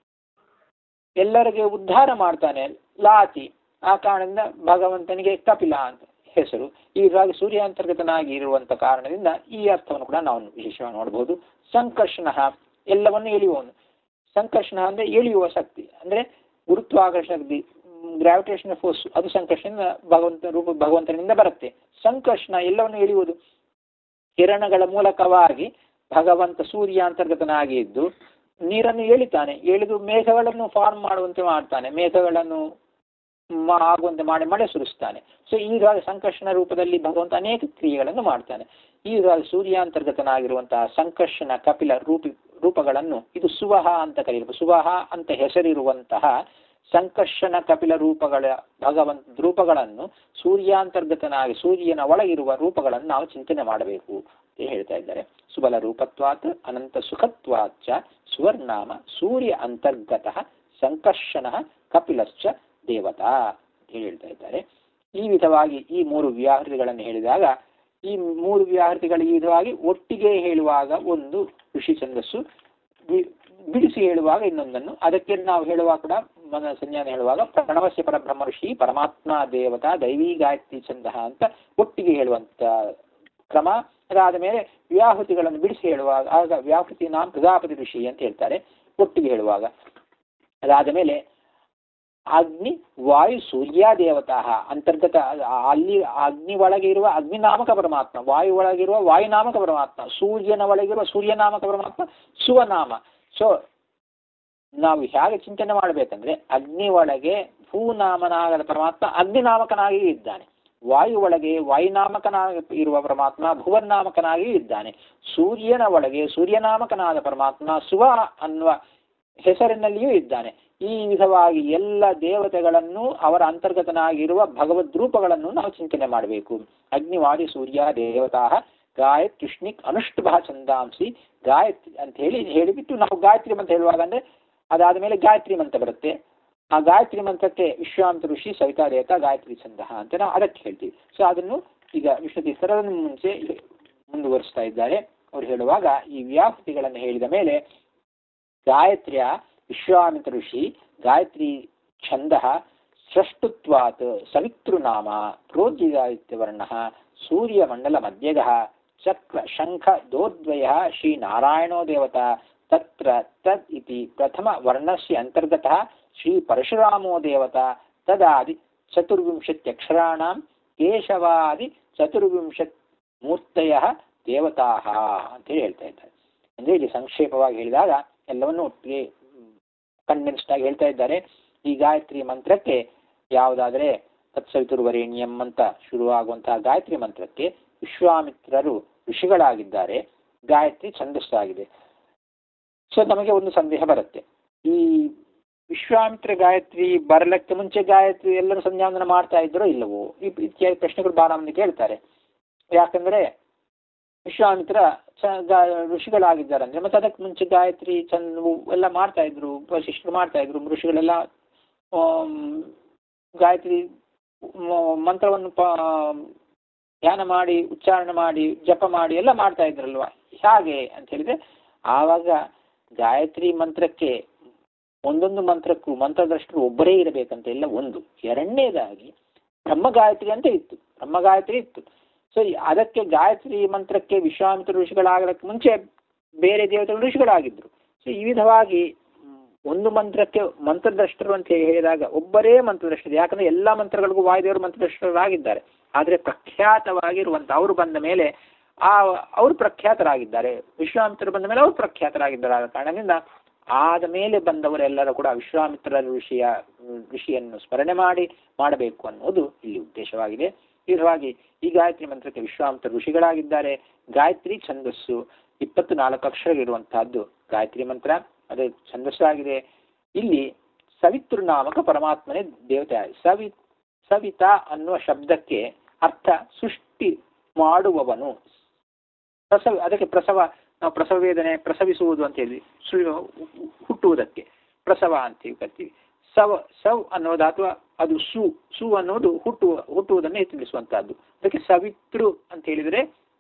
ಎಲ್ಲರಿಗೆ ಉದ್ಧಾರ ಮಾಡ್ತಾನೆ ಲಾತಿ ಆ ಕಾರಣದಿಂದ ಭಗವಂತನಿಗೆ ಕಪಿಲ ಅಂತ ಹೆಸರು ಹೀಗಾಗಿ ಸೂರ್ಯಾಂತರ್ಗತನಾಗಿ ಇರುವಂತ ಕಾರಣದಿಂದ ಈ ಅರ್ಥವನ್ನು ಕೂಡ ನಾವು ವಿಶೇಷವಾಗಿ ನೋಡಬಹುದು ಸಂಕರ್ಷಣ ಎಲ್ಲವನ್ನು ಎಳೆಯುವವನು ಸಂಕರ್ಷಣ ಅಂದ್ರೆ ಎಳೆಯುವ ಶಕ್ತಿ ಅಂದ್ರೆ ಗುರುತ್ವಾಕರ್ಷಣ ಶಕ್ತಿ ಗ್ರಾವಿಟೇಷನ್ ಫೋರ್ಸ್ ಅದು ಸಂಕರ್ಷಣ ಭಗವಂತ ರೂಪ ಭಗವಂತನಿಂದ ಬರುತ್ತೆ ಸಂಕರ್ಷಣ ಎಲ್ಲವನ್ನು ಎಳೆಯುವುದು ಕಿರಣಗಳ ಮೂಲಕವಾಗಿ ಭಗವಂತ ಸೂರ್ಯಾಂತರ್ಗತನಾಗಿ ಇದ್ದು ನೀರನ್ನು ಎಳಿತಾನೆ ಎಳೆದು ಮೇಘಗಳನ್ನು ಫಾರ್ಮ್ ಮಾಡುವಂತೆ ಮಾಡ್ತಾನೆ ಮೇಘಗಳನ್ನು ಮ- ಆಗುವಂತೆ ಮಾಡಿ ಮಳೆ ಸುರಿಸ್ತಾನೆ ಸೊ ಈ ವಿಧವಾದ ಸಂಕರ್ಷಣ ರೂಪದಲ್ಲಿ ಭಗವಂತ ಅನೇಕ ಕ್ರಿಯೆಗಳನ್ನು ಮಾಡ್ತಾನೆ ಈ ವಿಧವಾದ ಸೂರ್ಯಾಂತರ್ಗತನಾಗಿರುವಂತಹ ಸಂಕರ್ಷಣ ಕಪಿಲ ರೂಪಿ ರೂಪಗಳನ್ನು ಇದು ಸುವಹ ಅಂತ ಕರೆಯಬಹುದು ಸುವಹ ಅಂತ ಹೆಸರಿರುವಂತಹ ಸಂಕರ್ಷಣ ಕಪಿಲ ರೂಪಗಳ ಭಗವಂತ ರೂಪಗಳನ್ನು ಸೂರ್ಯಾಂತರ್ಗತನಾಗಿ ಸೂರ್ಯನ ಒಳಗಿರುವ ರೂಪಗಳನ್ನು ನಾವು ಚಿಂತನೆ ಮಾಡಬೇಕು ಅಂತ ಹೇಳ್ತಾ ಇದ್ದಾರೆ ಸುಬಲ ರೂಪತ್ವಾತ್ ಅನಂತ ಸುಖತ್ವಾಚ ಸುವರ್ನಾಮ ಸೂರ್ಯ ಅಂತರ್ಗತ ಸಂಕರ್ಷಣ ಕಪಿಲಶ್ಚ ದೇವತಾ ಅಂತ ಹೇಳಿ ಹೇಳ್ತಾ ಇದ್ದಾರೆ ಈ ವಿಧವಾಗಿ ಈ ಮೂರು ವ್ಯಾಹೃತಿಗಳನ್ನು ಹೇಳಿದಾಗ ಈ ಮೂರು ವ್ಯಾಹೃತಿಗಳು ಈ ವಿಧವಾಗಿ ಒಟ್ಟಿಗೆ ಹೇಳುವಾಗ ಒಂದು ಋಷಿ ಛಂದಸ್ಸು ಬಿ- ಬಿಡಿಸಿ ಹೇಳುವಾಗ ಇನ್ನೊಂದನ್ನು ಅದಕ್ಕೆ ನಾವು ಹೇಳುವಾಗ ಕೂಡ ಮನ ಸಂಜ್ಞಾನ ಹೇಳುವಾಗ ಪ್ರಣವಸ್ಯ ಪರಬ್ರಹ್ಮ ಋಷಿ ಪರಮಾತ್ಮ ದೇವತಾ ದೈವೀ ಗಾಯತ್ರಿ ಛಂದ ಅಂತ ಒಟ್ಟಿಗೆ ಹೇಳುವಂತ ಕ್ರಮ ಅದಾದ ಮೇಲೆ ವ್ಯಾಹೃತಿಗಳನ್ನು ಬಿಡಿಸಿ ಹೇಳುವಾಗ ಆಗ ವ್ಯಾಹೃತಿ ನಾಂ ಪ್ರಜಾಪತಿ ಋಷಿ ಅಂತ ಹೇಳ್ತಾರೆ ಒಟ್ಟಿಗೆ ಹೇಳುವಾಗ ಅದಾದ ಮೇಲೆ ಅಗ್ನಿ ವಾಯು ಸೂರ್ಯ ದೇವತಾ ಅಂತರ್ಗತ ಅಲ್ಲಿ ಅಗ್ನಿ ಒಳಗೆ ಇರುವ ಅಗ್ನಿನಾಮಕ ಪರಮಾತ್ಮ ವಾಯು ಒಳಗಿರುವ ವಾಯುನಾಮಕ ಪರಮಾತ್ಮ ಸೂರ್ಯನ ಒಳಗಿರುವ ಸೂರ್ಯನಾಮಕ ಪರಮಾತ್ಮ ಸುವನಾಮ ಸೊ ನಾವು ಹೇಗೆ ಚಿಂತನೆ ಮಾಡಬೇಕಂದ್ರೆ ಅಗ್ನಿ ಒಳಗೆ ಭೂನಾಮನಾಗದ ಪರಮಾತ್ಮ ಅಗ್ನಿನಾಮಕನಾಗಿ ಇದ್ದಾನೆ ವಾಯು ಒಳಗೆ ವಾಯುನಾಮಕನಾಗಿ ಇರುವ ಪರಮಾತ್ಮ ಭುವನ್ನಾಮಕನಾಗಿ ಇದ್ದಾನೆ ಸೂರ್ಯನ ಒಳಗೆ ಸೂರ್ಯನಾಮಕನಾದ ಪರಮಾತ್ಮ ಸುವ ಅನ್ನುವ ಹೆಸರಿನಲ್ಲಿಯೂ ಇದ್ದಾನೆ ಈ ವಿಧವಾಗಿ ಎಲ್ಲ ದೇವತೆಗಳನ್ನು ಅವರ ಅಂತರ್ಗತನಾಗಿರುವ ಭಗವದ್ ರೂಪಗಳನ್ನು ನಾವು ಚಿಂತನೆ ಮಾಡಬೇಕು ಅಗ್ನಿವಾದಿ ಸೂರ್ಯ ದೇವತಾ ಗಾಯತ್ ಕೃಷ್ಣಿಕ್ ಅನುಷ್ಠುಭ ಛಂದಾಂಸಿ ಗಾಯತ್ರಿ ಅಂತ ಹೇಳಿ ಹೇಳಿಬಿಟ್ಟು ನಾವು ಗಾಯತ್ರಿ ಮಂತ್ರ ಹೇಳುವಾಗ ಅಂದ್ರೆ ಅದಾದ ಮೇಲೆ ಗಾಯತ್ರಿ ಮಂತ್ರ ಬರುತ್ತೆ ಆ ಗಾಯತ್ರಿ ಮಂತ್ರಕ್ಕೆ ವಿಶ್ವಾಂತ ಋಷಿ ಸವಿತಾ ದೇವತಾ ಗಾಯತ್ರಿ ಛಂದ ಅಂತ ನಾವು ಅದಕ್ಕೆ ಹೇಳ್ತೀವಿ ಸೊ ಅದನ್ನು ಈಗ ವಿಷ್ಣು ತೀರ್ಥರನ್ನು ಮುಂಚೆ ಮುಂದುವರಿಸ್ತಾ ಇದ್ದಾರೆ ಅವ್ರು ಹೇಳುವಾಗ ಈ ವ್ಯಾಪ್ತಿಗಳನ್ನು ಹೇಳಿದ ಮೇಲೆ ಗಾಯತ್ರಿಯ ವಿಶ್ವಾಮಿತ್ರ ಋಷಿ ಗಾಯತ್ರಿ ಛಂದ ಸೃಷ್ಟುತ್ವಾತ್ ಸವಿತೃನಾಮ ಪ್ರೋಜ್ಜಿಗಾದಿತ್ಯವರ್ಣ ಸೂರ್ಯಮಂಡಲ ಮಧ್ಯಗ ಚಕ್ರ ಶಂಖ ದೋದ್ವಯ ಶ್ರೀನಾರಾಯಣೋ ದೇವತಾ ತತ್ರ ತದ್ ಇತಿ ಪ್ರಥಮ ವರ್ಣಸ್ಯ ಅಂತರ್ಗತಃ ಶ್ರೀ ಪರಶುರಾಮೋ ದೇವತಾ ತದಾದಿ ಚತುರ್ವಿಂಶತ್ಯಕ್ಷರಾಣಾಂ ಕೇಶವಾದಿ ಚತುರ್ವಿಂಶತ್ ಮೂರ್ತಯ ದೇವತಾ ಅಂತೇಳಿ ಹೇಳ್ತಾ ಇದ್ದಾರೆ ಅಂದ್ರೆ ಇಲ್ಲಿ ಸಂಕ್ಷೇಪವಾಗಿ ಹೇಳಿದಾಗ ಎಲ್ಲವನ್ನು ಒಟ್ಟಿಗೆ ಕನ್ವಿನ್ಸ್ಡ್ ಆಗಿ ಹೇಳ್ತಾ ಇದ್ದಾರೆ ಈ ಗಾಯತ್ರಿ ಮಂತ್ರಕ್ಕೆ ಯಾವುದಾದ್ರೆ ತತ್ಸವಿತುರ್ವರೇಣ್ಯಂ ಅಂತ ಶುರುವಾಗುವಂತಹ ಗಾಯತ್ರಿ ಮಂತ್ರಕ್ಕೆ ವಿಶ್ವಾಮಿತ್ರರು ಋಷಿಗಳಾಗಿದ್ದಾರೆ ಗಾಯತ್ರಿ ಛಂದಸ್ಸಾಗಿದೆ ಸೊ ನಮಗೆ ಒಂದು ಸಂದೇಹ ಬರುತ್ತೆ ಈ ವಿಶ್ವಾಮಿತ್ರ ಗಾಯತ್ರಿ ಬರಲಕ್ಕೆ ಮುಂಚೆ ಗಾಯತ್ರಿ ಎಲ್ಲರೂ ಸಂಧ್ಯಾವಂದನ ಮಾಡ್ತಾ ಇದ್ರೋ ಇಲ್ಲವೋ ಈ ಇತ್ಯಾದಿ ಪ್ರಶ್ನೆಗಳು ಬಹಳ ಮಂದಿ ಕೇಳ್ತಾರೆ ಯಾಕಂದ್ರೆ ವಿಶ್ವಾಮಿತ್ರ ಚ- ಗಾ- ಋಷಿಗಳಾಗಿದ್ದಾರೆ ಅಂದ್ರೆ ಮತ್ತೆ ಅದಕ್ಕೆ ಮುಂಚೆ ಗಾಯತ್ರಿ ಚಂದ ಎಲ್ಲ ಮಾಡ್ತಾ ಇದ್ರು ವಶಿಷ್ಠರು ಮಾಡ್ತಾ ಇದ್ರು ಋಷಿಗಳೆಲ್ಲ ಆಮ್, ಗಾಯತ್ರಿ ಮ- ಮಂತ್ರವನ್ನು ಪ- ಧ್ಯಾನ ಮಾಡಿ ಉಚ್ಚಾರಣೆ ಮಾಡಿ ಜಪ ಮಾಡಿ ಎಲ್ಲ ಮಾಡ್ತಾ ಇದ್ರಲ್ವಾ ಹೇಗೆ ಅಂತ ಹೇಳಿದ್ರೆ ಆವಾಗ ಗಾಯತ್ರಿ ಮಂತ್ರಕ್ಕೆ ಒಂದೊಂದು ಮಂತ್ರಕ್ಕೂ ಮಂತ್ರದೃಷ್ಟರು ಒಬ್ಬರೇ ಇರಬೇಕಂತ ಇಲ್ಲ ಒಂದು ಎರಡನೇದಾಗಿ ಬ್ರಹ್ಮ ಗಾಯತ್ರಿ ಅಂತ ಇತ್ತು ಬ್ರಹ್ಮ ಗಾಯತ್ರಿ ಇತ್ತು ಸೊ ಅದಕ್ಕೆ ಗಾಯತ್ರಿ ಮಂತ್ರಕ್ಕೆ ವಿಶ್ವಾಮಿತ್ರ ಋಷಿಗಳಾಗದಕ್ಕೆ ಮುಂಚೆ ಬೇರೆ ದೇವತೆಗಳು ಋಷಿಗಳಾಗಿದ್ರು ಸೊ ಈ ವಿಧವಾಗಿ ಮ್, ಒಂದು ಮಂತ್ರಕ್ಕೆ ಮಂತ್ರದ್ರಷ್ಟರು ಅಂತ ಹೇಳಿದಾಗ ಒಬ್ಬರೇ ಮಂತ್ರದ್ರಷ್ಟರು ಯಾಕಂದ್ರೆ ಎಲ್ಲಾ ಮಂತ್ರಗಳಿಗೂ ವಾಯುದೇವರು ಮಂತ್ರದ್ರಷ್ಟರಾಗಿದ್ದಾರೆ ಆದ್ರೆ ಪ್ರಖ್ಯಾತವಾಗಿರುವಂತ ಅವರು ಬಂದ ಮೇಲೆ ಆ ಅವರು ಪ್ರಖ್ಯಾತರಾಗಿದ್ದಾರೆ ವಿಶ್ವಾಮಿತ್ರರು ಬಂದ ಮೇಲೆ ಅವರು ಪ್ರಖ್ಯಾತರಾಗಿದ್ದಾರೆ ಆದ ಕಾರಣದಿಂದ ಆದ ಮೇಲೆ ಬಂದವರೆಲ್ಲರೂ ಕೂಡ ವಿಶ್ವಾಮಿತ್ರ ಋಷಿಯ ಋಷಿಯನ್ನು ಸ್ಮರಣೆ ಮಾಡಿ ಮಾಡಬೇಕು ಅನ್ನೋದು ಇಲ್ಲಿ ಉದ್ದೇಶವಾಗಿದೆ ಈ ವಿಧವಾಗಿ ಈ ಗಾಯತ್ರಿ ಮಂತ್ರಕ್ಕೆ ವಿಶ್ವಾಮಿತ್ರ ಋಷಿಗಳಾಗಿದ್ದಾರೆ ಗಾಯತ್ರಿ ಛಂದಸ್ಸು ಇಪ್ಪತ್ತು ನಾಲ್ಕು ಅಕ್ಷರ ಇರುವಂತಹದ್ದು ಗಾಯತ್ರಿ ಮಂತ್ರ ಅದು ಛಂದಸ್ಸಾಗಿದೆ ಇಲ್ಲಿ ಸವಿತೃ ನಾಮಕ ಪರಮಾತ್ಮನೇ ದೇವತೆ ಆಗಿದೆ. ಸವಿ ಸವಿತಾ ಅನ್ನುವ ಶಬ್ದಕ್ಕೆ ಅರ್ಥ ಸೃಷ್ಟಿ ಮಾಡುವವನು ಪ್ರಸವ ಅದಕ್ಕೆ ಪ್ರಸವ ನಾವು ಪ್ರಸವ ವೇದನೆ ಪ್ರಸವಿಸುವುದು ಅಂತ ಹೇಳಿ ಸು- ಹುಟ್ಟುವುದಕ್ಕೆ ಪ್ರಸವ ಅಂತ ಕರಿತೀವಿ ಸವ ಸವ್ ಅನ್ನೋದು ಅಥವಾ ಅದು ಸು ಸು ಅನ್ನೋದು ಹುಟ್ಟುವ ಹುಟ್ಟುವುದನ್ನು ತಿಳಿಸುವಂತಹದ್ದು ಅದಕ್ಕೆ ಸವಿತೃ ಅಂತ ಹೇಳಿದ್ರೆ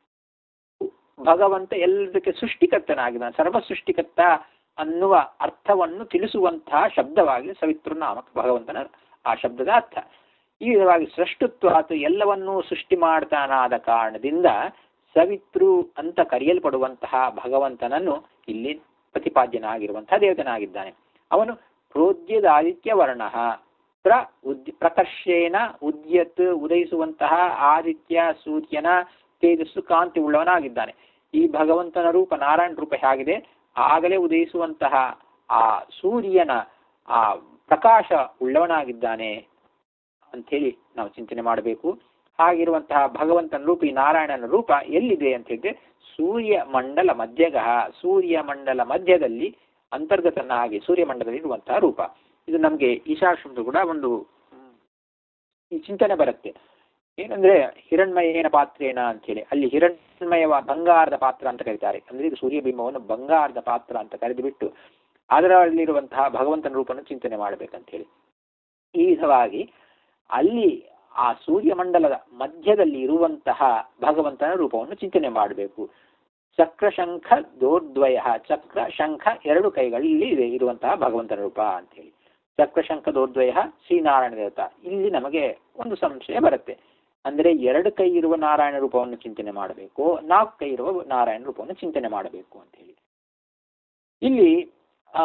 ಭಗವಂತ ಎಲ್ಲದಕ್ಕೆ ಸೃಷ್ಟಿಕರ್ತನಾಗಿದ್ದಾನೆ ಸರ್ವ ಸೃಷ್ಟಿಕರ್ತ ಅನ್ನುವ ಅರ್ಥವನ್ನು ತಿಳಿಸುವಂತಹ ಶಬ್ದವಾಗಿ ಸವಿತೃ ನಾಮಕ ಭಗವಂತನ ಆ ಶಬ್ದದ ಅರ್ಥ ಈ ವಿಧವಾಗಿ ಸೃಷ್ಟುತ್ವಾತು ಎಲ್ಲವನ್ನೂ ಸೃಷ್ಟಿ ಮಾಡ್ತಾನಾದ ಕಾರಣದಿಂದ ಸವಿತೃ ಅಂತ ಕರೆಯಲ್ಪಡುವಂತಹ ಭಗವಂತನನ್ನು ಇಲ್ಲಿ ಪ್ರತಿಪಾದ್ಯನಾಗಿರುವಂತಹ ದೇವತನಾಗಿದ್ದಾನೆ ಅವನು ಪ್ರೋದ್ಯದಾದಿತ್ಯ ವರ್ಣ ಪ್ರ ಉದ್ ಪ್ರಕರ್ಷೇನ ಉದ್ಯತ್ ಉದಯಿಸುವಂತಹ ಆದಿತ್ಯ ಸೂರ್ಯನ ತೇಜಸ್ಸು ಕಾಂತಿ ಉಳ್ಳವನಾಗಿದ್ದಾನೆ ಈ ಭಗವಂತನ ರೂಪ ನಾರಾಯಣ ರೂಪ ಹೇಗಿದೆ ಆಗಲೇ ಉದಯಿಸುವಂತಹ ಆ ಸೂರ್ಯನ ಆ ಪ್ರಕಾಶ ಉಳ್ಳವನಾಗಿದ್ದಾನೆ ಅಂಥೇಳಿ ನಾವು ಚಿಂತನೆ ಮಾಡಬೇಕು ಹಾಗಿರುವಂತಹ ಭಗವಂತನ ರೂಪ ಈ ನಾರಾಯಣನ ರೂಪ ಎಲ್ಲಿದೆ ಅಂತ ಹೇಳಿದ್ರೆ ಸೂರ್ಯ ಮಂಡಲ ಮಧ್ಯಗಃ ಸೂರ್ಯ ಮಂಡಲ ಮಧ್ಯದಲ್ಲಿ ಅಂತರ್ಗತನಾಗಿ ಸೂರ್ಯ ಮಂಡಲದಲ್ಲಿ ಇರುವಂತಹ ರೂಪ ಇದು ನಮಗೆ ಈಶಾಶ್ರಮದ ಕೂಡ ಒಂದು ಹ್ಮ್, ಈ ಚಿಂತನೆ ಬರುತ್ತೆ ಏನಂದ್ರೆ ಹಿರಣ್ಮಯೇನ ಪಾತ್ರೇನ ಅಂತೇಳಿ ಅಲ್ಲಿ ಹಿರಣ್ಮಯವ ಬಂಗಾರದ ಪಾತ್ರ ಅಂತ ಕರೀತಾರೆ ಅಂದ್ರೆ ಇದು ಸೂರ್ಯಬಿಂಬವನ್ನು ಬಂಗಾರದ ಪಾತ್ರ ಅಂತ ಕರೆದು ಬಿಟ್ಟು ಅದರಲ್ಲಿರುವಂತಹ ಭಗವಂತನ ರೂಪವನ್ನು ಚಿಂತನೆ ಮಾಡಬೇಕಂತ ಹೇಳಿ ಈ ವಿಧವಾಗಿ ಅಲ್ಲಿ ಆ ಸೂರ್ಯಮಂಡಲದ ಮಧ್ಯದಲ್ಲಿ ಇರುವಂತಹ ಭಗವಂತನ ರೂಪವನ್ನು ಚಿಂತನೆ ಮಾಡಬೇಕು ಚಕ್ರ ಶಂಖ ದೋರ್ದ್ವಯ ಚಕ್ರ ಶಂಖ ಎರಡು ಕೈಗಳಲ್ಲಿ ಇದೆ ಇರುವಂತಹ ಭಗವಂತನ ರೂಪ ಅಂತೇಳಿ ಚಕ್ರ ಶಂಖ ದೋರ್ದ್ವಯ ಶ್ರೀನಾರಾಯಣ ದೇವತ ಇಲ್ಲಿ ನಮಗೆ ಒಂದು ಸಂಶಯ ಬರುತ್ತೆ ಅಂದ್ರೆ ಎರಡು ಕೈ ಇರುವ ನಾರಾಯಣ ರೂಪವನ್ನು ಚಿಂತನೆ ಮಾಡಬೇಕು ನಾಲ್ಕು ಕೈ ಇರುವ ನಾರಾಯಣ ರೂಪವನ್ನು ಚಿಂತನೆ ಮಾಡಬೇಕು ಅಂತ ಹೇಳಿ ಇಲ್ಲಿ ಆ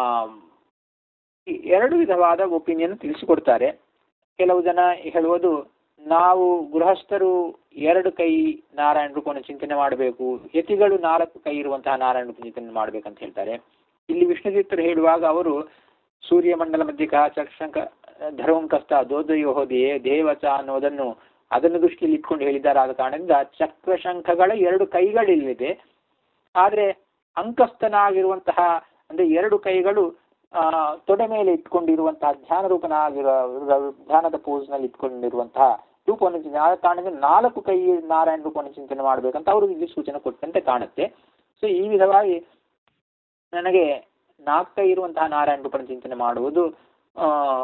ಈ ಎರಡು ವಿಧವಾದ ಒಪಿನಿಯನ್ ತಿಳಿಸಿಕೊಡ್ತಾರೆ ಕೆಲವು ಜನ ಹೇಳುವುದು ನಾವು ಗೃಹಸ್ಥರು ಎರಡು ಕೈ ನಾರಾಯಣ ರೂಪವನ್ನು ಚಿಂತನೆ ಮಾಡಬೇಕು ಯತಿಗಳು ನಾಲ್ಕು ಕೈ ಇರುವಂತಹ ನಾರಾಯಣ ರೂಪ ಚಿಂತನೆ ಮಾಡ್ಬೇಕಂತ ಹೇಳ್ತಾರೆ ಇಲ್ಲಿ ವಿಷ್ಣುತೀರ್ಥರು ಹೇಳುವಾಗ ಅವರು ಸೂರ್ಯ ಮಂಡಲ ಮಧ್ಯಕ ಚಕ್ಷಂಕ ಧರ್ವಂಕಸ್ತ ದೋದಯೋ ಹೋದೆಯೇ ದೇವಚ ಅನ್ನೋದನ್ನು ಅದನ್ನು ದೃಷ್ಟಿಯಲ್ಲಿ ಇಟ್ಕೊಂಡು ಹೇಳಿದ್ದಾರೆ ಆದ ಕಾರಣದಿಂದ ಚಕ್ರ ಶಂಖಗಳ ಎರಡು ಕೈಗಳಿಲ್ಲಿದೆ ಆದ್ರೆ ಅಂಕಸ್ತನಾಗಿರುವಂತಹ ಅಂದ್ರೆ ಎರಡು ಕೈಗಳು ಆ ತೊಡೆ ಮೇಲೆ ಇಟ್ಕೊಂಡಿರುವಂತಹ ಧ್ಯಾನ ರೂಪನಾಗಿರೋ ಧ್ಯಾನದ ಪೋಸ್ ನಲ್ಲಿ ಇಟ್ಕೊಂಡಿರುವಂತಹ ರೂಪವನ್ನು ಚಿಂತನೆ ಆದ ಕಾರಣದಿಂದ ನಾಲ್ಕು ಕೈ ನಾರಾಯಣ ರೂಪವನ್ನು ಚಿಂತನೆ ಮಾಡ್ಬೇಕಂತ ಅವರು ಇಲ್ಲಿ ಸೂಚನೆ ಕೊಟ್ಟಂತೆ ಕಾಣುತ್ತೆ ಸೊ ಈ ವಿಧವಾಗಿ ನನಗೆ ನಾಲ್ಕು ಕೈ ಇರುವಂತಹ ನಾರಾಯಣ ರೂಪನ ಚಿಂತನೆ ಮಾಡುವುದು ಆ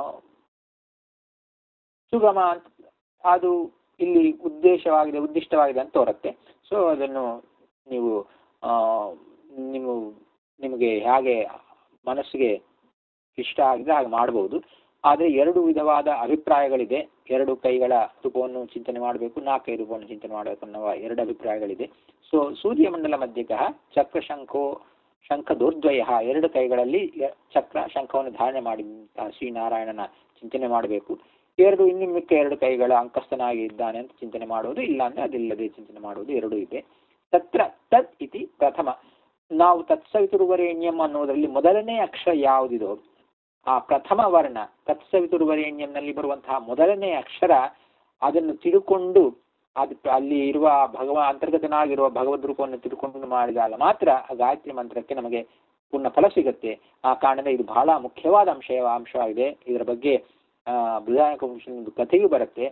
ಸುಗಮ ಅಂತ ಅದು ಇಲ್ಲಿ ಉದ್ದೇಶವಾಗಿದೆ ಉದ್ದಿಷ್ಟವಾಗಿದೆ ಅಂತ ತೋರುತ್ತೆ ಸೊ ಅದನ್ನು ನೀವು ಆ ನೀವು ನಿಮಗೆ ಹೇಗೆ ಮನಸ್ಸಿಗೆ ಇಷ್ಟ ಆಗಿದೆ ಹಾಗೆ ಮಾಡಬಹುದು ಆದರೆ ಎರಡು ವಿಧವಾದ ಅಭಿಪ್ರಾಯಗಳಿದೆ ಎರಡು ಕೈಗಳ ರೂಪವನ್ನು ಚಿಂತನೆ ಮಾಡಬೇಕು ನಾಲ್ಕೈ ರೂಪವನ್ನು ಚಿಂತನೆ ಮಾಡಬೇಕು ಅನ್ನುವ ಎರಡು ಅಭಿಪ್ರಾಯಗಳಿದೆ ಸೊ ಸೂರ್ಯಮಂಡಲ ಮಧ್ಯಕಃ ಚಕ್ರ ಶಂಖೋ ಶಂಖ ದೋರ್ದ್ವಯ ಎರಡು ಕೈಗಳಲ್ಲಿ ಯ- ಚಕ್ರ ಶಂಖವನ್ನು ಧಾರಣೆ ಮಾಡಿದಂತಹ ಶ್ರೀನಾರಾಯಣನ ಚಿಂತನೆ ಮಾಡಬೇಕು ಎರಡು ಇನ್ನು ಮಿಕ್ಕ ಎರಡು ಕೈಗಳ ಅಂಕಸ್ತನಾಗಿ ಇದ್ದಾನೆ ಅಂತ ಚಿಂತನೆ ಮಾಡುವುದು ಇಲ್ಲ ಅಂದ್ರೆ ಅದಿಲ್ಲದೆ ಚಿಂತನೆ ಮಾಡುವುದು ಎರಡೂ ಇದೆ ತತ್ರ ತತ್ ಇತಿ ಪ್ರಥಮ ನಾವು ತತ್ಸವಿತುರ್ವರೇಣ್ಯಂ ಅನ್ನೋದರಲ್ಲಿ ಮೊದಲನೇ ಅಕ್ಷರ ಯಾವುದಿದೋ ಆ ಪ್ರಥಮ ವರ್ಣ ತತ್ಸವಿತುರ್ವರೇಣ್ಯಂನಲ್ಲಿ ಬರುವಂತಹ ಮೊದಲನೇ ಅಕ್ಷರ ಅದನ್ನು ತಿಳ್ಕೊಂಡು ಅದು ಅಲ್ಲಿ ಇರುವ ಭಗವ ಅಂತರ್ಗತನಾಗಿರುವ ಭಗವದ್ ರೂಪವನ್ನು ತಿಳ್ಕೊಂಡು ಮಾಡಿದಾಗ ಮಾತ್ರ ಆ ಗಾಯತ್ರಿ ಮಂತ್ರಕ್ಕೆ ನಮಗೆ ಪೂರ್ಣ ಫಲ ಸಿಗುತ್ತೆ ಆ ಕಾರಣದಿಂದ ಇದು ಬಹಳ ಮುಖ್ಯವಾದ ಅಂಶ ಅಂಶವಾಗಿದೆ ಇದರ ಬಗ್ಗೆ ಆ ಬೃಹದಾಯಕ ಒಂದು ಕಥೆಯೂ ಬರುತ್ತೆ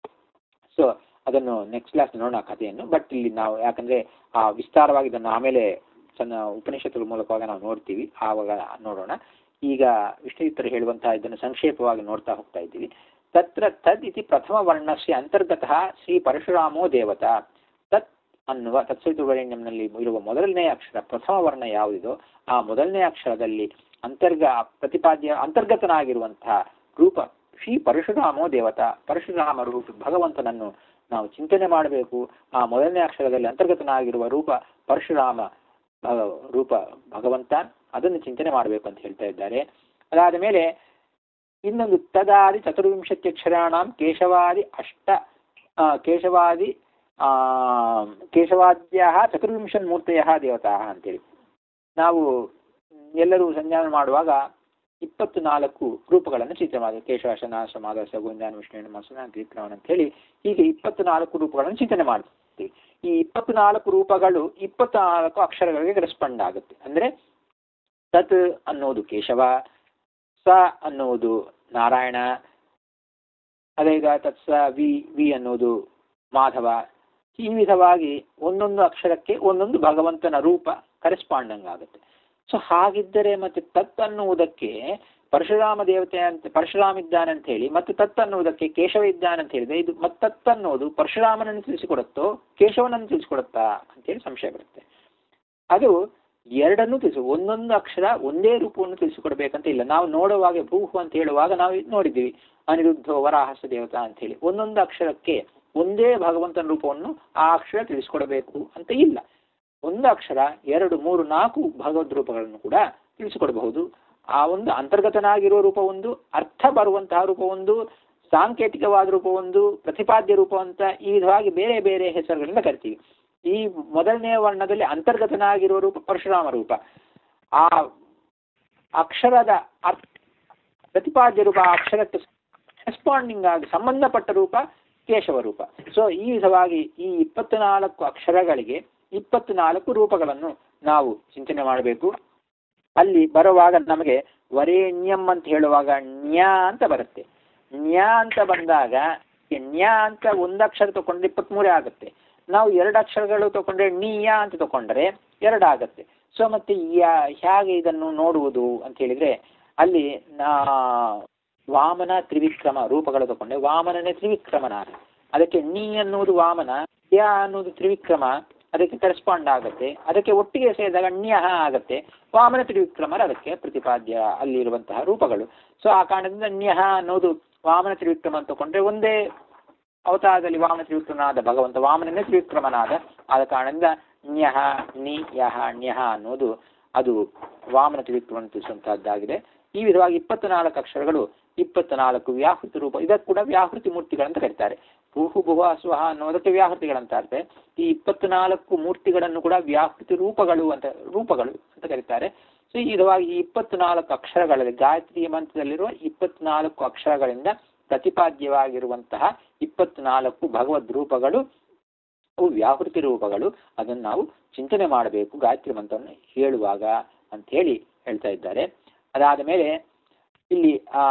ಸೊ ಅದನ್ನು ನೆಕ್ಸ್ಟ್ ಕ್ಲಾಸ್ ನೋಡೋಣ ಆ ಕಥೆಯನ್ನು ಬಟ್ ಇಲ್ಲಿ ನಾವು ಯಾಕಂದ್ರೆ ಆ ವಿಸ್ತಾರವಾಗಿ ಇದನ್ನು ಆಮೇಲೆ ಸಣ್ಣ ಉಪನಿಷತ್ತುಗಳ ಮೂಲಕವಾಗಿ ನಾವು ನೋಡ್ತೀವಿ ಆವಾಗ ನೋಡೋಣ ಈಗ ವಿಷ್ಣುಯುಕ್ತರು ಹೇಳುವಂತಹ ಇದನ್ನು ಸಂಕ್ಷೇಪವಾಗಿ ನೋಡ್ತಾ ಹೋಗ್ತಾ ಇದ್ದೀವಿ ತತ್ರ ತದ್ ಇತಿ ಪ್ರಥಮ ವರ್ಣಸ್ಯ ಅಂತರ್ಗತಃ ಶ್ರೀ ಪರಶುರಾಮೋ ದೇವತಾ ತತ್ ಅನ್ನುವ ತತ್ಸವಿತುರ್ವರೇಣ್ಯಂನಲ್ಲಿ ಇರುವ ಮೊದಲನೇ ಅಕ್ಷರ ಪ್ರಥಮ ವರ್ಣ ಯಾವುದಿದೋ ಆ ಮೊದಲನೇ ಅಕ್ಷರದಲ್ಲಿ ಅಂತರ್ಗ ಪ್ರತಿಪಾದ್ಯ ಅಂತರ್ಗತನಾಗಿರುವಂತಹ ರೂಪ ಶ್ರೀ ಪರಶುರಾಮೋ ದೇವತಾ ಪರಶುರಾಮ ರೂಪ ಭಗವಂತನನ್ನು ನಾವು ಚಿಂತನೆ ಮಾಡಬೇಕು ಆ ಮೊದಲನೇ ಅಕ್ಷರದಲ್ಲಿ ಅಂತರ್ಗತನಾಗಿರುವ ರೂಪ ಪರಶುರಾಮ ಆ, ರೂಪ ಭಗವಂತ ಅದನ್ನು ಚಿಂತನೆ ಮಾಡಬೇಕು ಅಂತ ಹೇಳ್ತಾ ಇದ್ದಾರೆ ಅದಾದ ಮೇಲೆ ಇನ್ನೊಂದು ತದಾದಿ ಚತುರ್ವಿಂಶತ್ಯಕ್ಷರಾಣಾಂ ಕೇಶವಾದಿ ಅಷ್ಟ ಆ, ಕೇಶವಾದಿ ಆ ಕೇಶವಾದ್ಯ ಚತುರ್ವಿಂಶನ್ ಮೂರ್ತೆಯ ದೇವತಾ ಅಂತೇಳಿ ನಾವು ಎಲ್ಲರೂ ಸಂಧಾನ ಮಾಡುವಾಗ ಇಪ್ಪತ್ತು ನಾಲ್ಕು ರೂಪಗಳನ್ನು ಚಿಂತನೆ ಮಾಡಿದೆ ಕೇಶವಾಶನಾಶ ಮಾದಶ ಗೋವಿಂದಾನ ವಿಷ್ಣು ಮಸನ ತ್ರಿಕ್ರಮಣ ಅಂತ ಹೇಳಿ ಹೀಗೆ ಇಪ್ಪತ್ತು ನಾಲ್ಕು ರೂಪಗಳನ್ನು ಚಿಂತನೆ ಮಾಡ್ತೀವಿ ಈ ಇಪ್ಪತ್ತು ನಾಲ್ಕು ರೂಪಗಳು ಇಪ್ಪತ್ತು ನಾಲ್ಕು ಅಕ್ಷರಗಳಿಗೆ ರೆಸ್ಪಾಂಡ್ ಆಗುತ್ತೆ ಅಂದ್ರೆ ತತ್ ಅನ್ನೋದು ಕೇಶವ ಸ ಅನ್ನುವುದು ನಾರಾಯಣ ಅದೇ ಈಗ ತತ್ಸ ವಿ ವಿ ಅನ್ನೋದು ಮಾಧವ ಈ ವಿಧವಾಗಿ ಒಂದೊಂದು ಅಕ್ಷರಕ್ಕೆ ಒಂದೊಂದು ಭಗವಂತನ ರೂಪ ಕರೆಸ್ಪಾಂಡಂಗ್ ಆಗುತ್ತೆ ಸೊ ಹಾಗಿದ್ದರೆ ಮತ್ತೆ ತತ್ ಅನ್ನುವುದಕ್ಕೆ ಪರಶುರಾಮ ದೇವತೆ ಅಂತ ಪರಶುರಾಮ ಇದ್ದಾನೆ ಅಂತ ಹೇಳಿ ಮತ್ತೆ ತತ್ ಅನ್ನುವುದಕ್ಕೆ ಕೇಶವ ಇದ್ದಾನೆ ಅಂತ ಹೇಳಿದ್ರೆ ಇದು ಮತ್ತೆ ತತ್ ಅನ್ನೋದು ಪರಶುರಾಮನನ್ನು ತಿಳಿಸಿಕೊಡುತ್ತೋ ಕೇಶವನನ್ನು ತಿಳಿಸಿಕೊಡುತ್ತಾ ಅಂತೇಳಿ ಸಂಶಯ ಬರುತ್ತೆ ಅದು ಎರಡನ್ನೂ ತಿಳಿಸು ಒಂದೊಂದು ಅಕ್ಷರ ಒಂದೇ ರೂಪವನ್ನು ತಿಳಿಸಿಕೊಡ್ಬೇಕಂತ ಇಲ್ಲ ನಾವು ನೋಡುವಾಗ ಭೂಹು ಅಂತ ಹೇಳುವಾಗ ನಾವು ನೋಡಿದ್ದೀವಿ ಅನಿರುದ್ಧ ವರಾಹಸ ದೇವತಾ ಅಂತ ಹೇಳಿ ಒಂದೊಂದು ಅಕ್ಷರಕ್ಕೆ ಒಂದೇ ಭಗವಂತನ ರೂಪವನ್ನು ಆ ಅಕ್ಷರ ತಿಳಿಸಿಕೊಡಬೇಕು ಅಂತ ಇಲ್ಲ ಒಂದು ಅಕ್ಷರ ಎರಡು ಮೂರು ನಾಲ್ಕು ಭಗವದ್ ರೂಪಗಳನ್ನು ಕೂಡ ತಿಳಿಸಿಕೊಡಬಹುದು ಆ ಒಂದು ಅಂತರ್ಗತನಾಗಿರುವ ರೂಪ ಒಂದು ಅರ್ಥ ಬರುವಂತಹ ರೂಪ ಒಂದು ಸಾಂಕೇತಿಕವಾದ ರೂಪ ಒಂದು ಪ್ರತಿಪಾದ್ಯ ರೂಪ ಅಂತ ಈ ವಿಧವಾಗಿ ಬೇರೆ ಬೇರೆ ಹೆಸರುಗಳಿಂದ ಕರಿತೀವಿ ಈ ಮೊದಲನೇ ವರ್ಣದಲ್ಲಿ ಅಂತರ್ಗತನಾಗಿರುವ ರೂಪ ಪರಶುರಾಮ ರೂಪ ಆ ಅಕ್ಷರದ ಅರ್ಥ ಪ್ರತಿಪಾದ್ಯ ರೂಪ ಆ ಅಕ್ಷರಕ್ಕೆ ರೆಸ್ಪಾಂಡಿಂಗ್ ಆಗಿ ಸಂಬಂಧಪಟ್ಟ ರೂಪ ಕೇಶವ ರೂಪ ಸೊ ಈ ವಿಧವಾಗಿ ಈ ಇಪ್ಪತ್ನಾಲ್ಕು ಅಕ್ಷರಗಳಿಗೆ ಇಪ್ಪತ್ನಾಲ್ಕು ರೂಪಗಳನ್ನು ನಾವು ಚಿಂತನೆ ಮಾಡಬೇಕು ಅಲ್ಲಿ ಬರುವಾಗ ನಮಗೆ ವರೇಣ್ಯಂ ಅಂತ ಹೇಳುವಾಗ ನ್ಯಾ ಅಂತ ಬರುತ್ತೆ ನ್ಯಾ ಅಂತ ಬಂದಾಗ ಈ ನ್ಯಾ ಅಂತ ಒಂದು ಅಕ್ಷರ ತಗೊಂಡ್ರೆ ಇಪ್ಪತ್ಮೂರೇ ಆಗುತ್ತೆ ನಾವು ಎರಡು ಅಕ್ಷರಗಳು ತಗೊಂಡ್ರೆ ನಿಯ ಅಂತ ತಗೊಂಡ್ರೆ ಎರಡು ಆಗುತ್ತೆ ಸೊ ಮತ್ತೆ ಯಾ- ಹೇಗೆ ಇದನ್ನು ನೋಡುವುದು ಅಂತ ಹೇಳಿದ್ರೆ ಅಲ್ಲಿ ನಾ ವಾಮನ ತ್ರಿವಿಕ್ರಮ ರೂಪಗಳು ತಗೊಂಡೆ ವಾಮನನೇ ತ್ರಿವಿಕ್ರಮನಾದ ಅದಕ್ಕೆ ನೀ ಅನ್ನುವುದು ವಾಮನ ಯ ಅನ್ನುವುದು ತ್ರಿವಿಕ್ರಮ ಅದಕ್ಕೆ ಕರೆಸ್ಪಾಂಡ್ ಆಗುತ್ತೆ ಅದಕ್ಕೆ ಒಟ್ಟಿಗೆ ಸೇರಿದಾಗ ಣ್ಯಹ ಆಗುತ್ತೆ ವಾಮನ ತ್ರಿವಿಕ್ರಮರ ಅದಕ್ಕೆ ಪ್ರತಿಪಾದ್ಯ ಅಲ್ಲಿರುವಂತಹ ರೂಪಗಳು ಸೊ ಆ ಕಾರಣದಿಂದ ಣ್ಯಹ ಅನ್ನೋದು ವಾಮನ ತ್ರಿವಿಕ್ರಮ ಅಂತ ತಗೊಂಡ್ರೆ ಒಂದೇ ಅವತಾರದಲ್ಲಿ ವಾಮನ ತ್ರಿವಿಕ್ರಮನಾದ ಭಗವಂತ ವಾಮನನೇ ತ್ರಿವಿಕ್ರಮನಾದ ಆದ ಕಾರಣದಿಂದ ನ್ಯಹ ನಿ ಯಹ ನ್ಯಹ ಅನ್ನೋದು ಅದು ವಾಮನ ತ್ರಿವಿಕ್ರಮ ತಿಳಿಸುವಂತಹದ್ದಾಗಿದೆ ಈ ವಿಧವಾಗಿ ಇಪ್ಪತ್ನಾಲ್ಕು ಅಕ್ಷರಗಳು ಇಪ್ಪತ್ನಾಲ್ಕು ವ್ಯಾಹೃತಿ ರೂಪ ಇದಕ್ಕೆ ಕೂಡ ವ್ಯಾಹೃತಿ ಮೂರ್ತಿಗಳಂತ ಕರೀತಾರೆ ಭೂಹು ಭುವ ಸ್ವಹ ಅನ್ನೋದಕ್ಕೆ ವ್ಯಾಹೃತಿಗಳಂತ ಅರ್ಥ ಈ ಇಪ್ಪತ್ನಾಲ್ಕು ಮೂರ್ತಿಗಳನ್ನು ಕೂಡ ವ್ಯಾಹೃತಿ ರೂಪಗಳು ಅಂತ ರೂಪಗಳು ಅಂತ ಕರೀತಾರೆ ಸೊ ಈ ವಿಧವಾಗಿ ಈ ಇಪ್ಪತ್ನಾಲ್ಕು ಅಕ್ಷರಗಳಲ್ಲಿ ಗಾಯತ್ರಿ ಮಂತ್ರದಲ್ಲಿರುವ ಇಪ್ಪತ್ನಾಲ್ಕು ಅಕ್ಷರಗಳಿಂದ ಪ್ರತಿಪಾದ್ಯವಾಗಿರುವಂತಹ ಇಪ್ಪತ್ನಾಲ್ಕು ಭಗವದ್ ರೂಪಗಳು ಅವು ವ್ಯಾಹೃತಿ ರೂಪಗಳು ಅದನ್ನು ನಾವು ಚಿಂತನೆ ಮಾಡಬೇಕು ಗಾಯತ್ರಿ ಮಂತ್ರವನ್ನು ಹೇಳುವಾಗ ಅಂತ ಹೇಳಿ ಹೇಳ್ತಾ ಇದ್ದಾರೆ ಅದಾದ ಮೇಲೆ ಇಲ್ಲಿ ಆ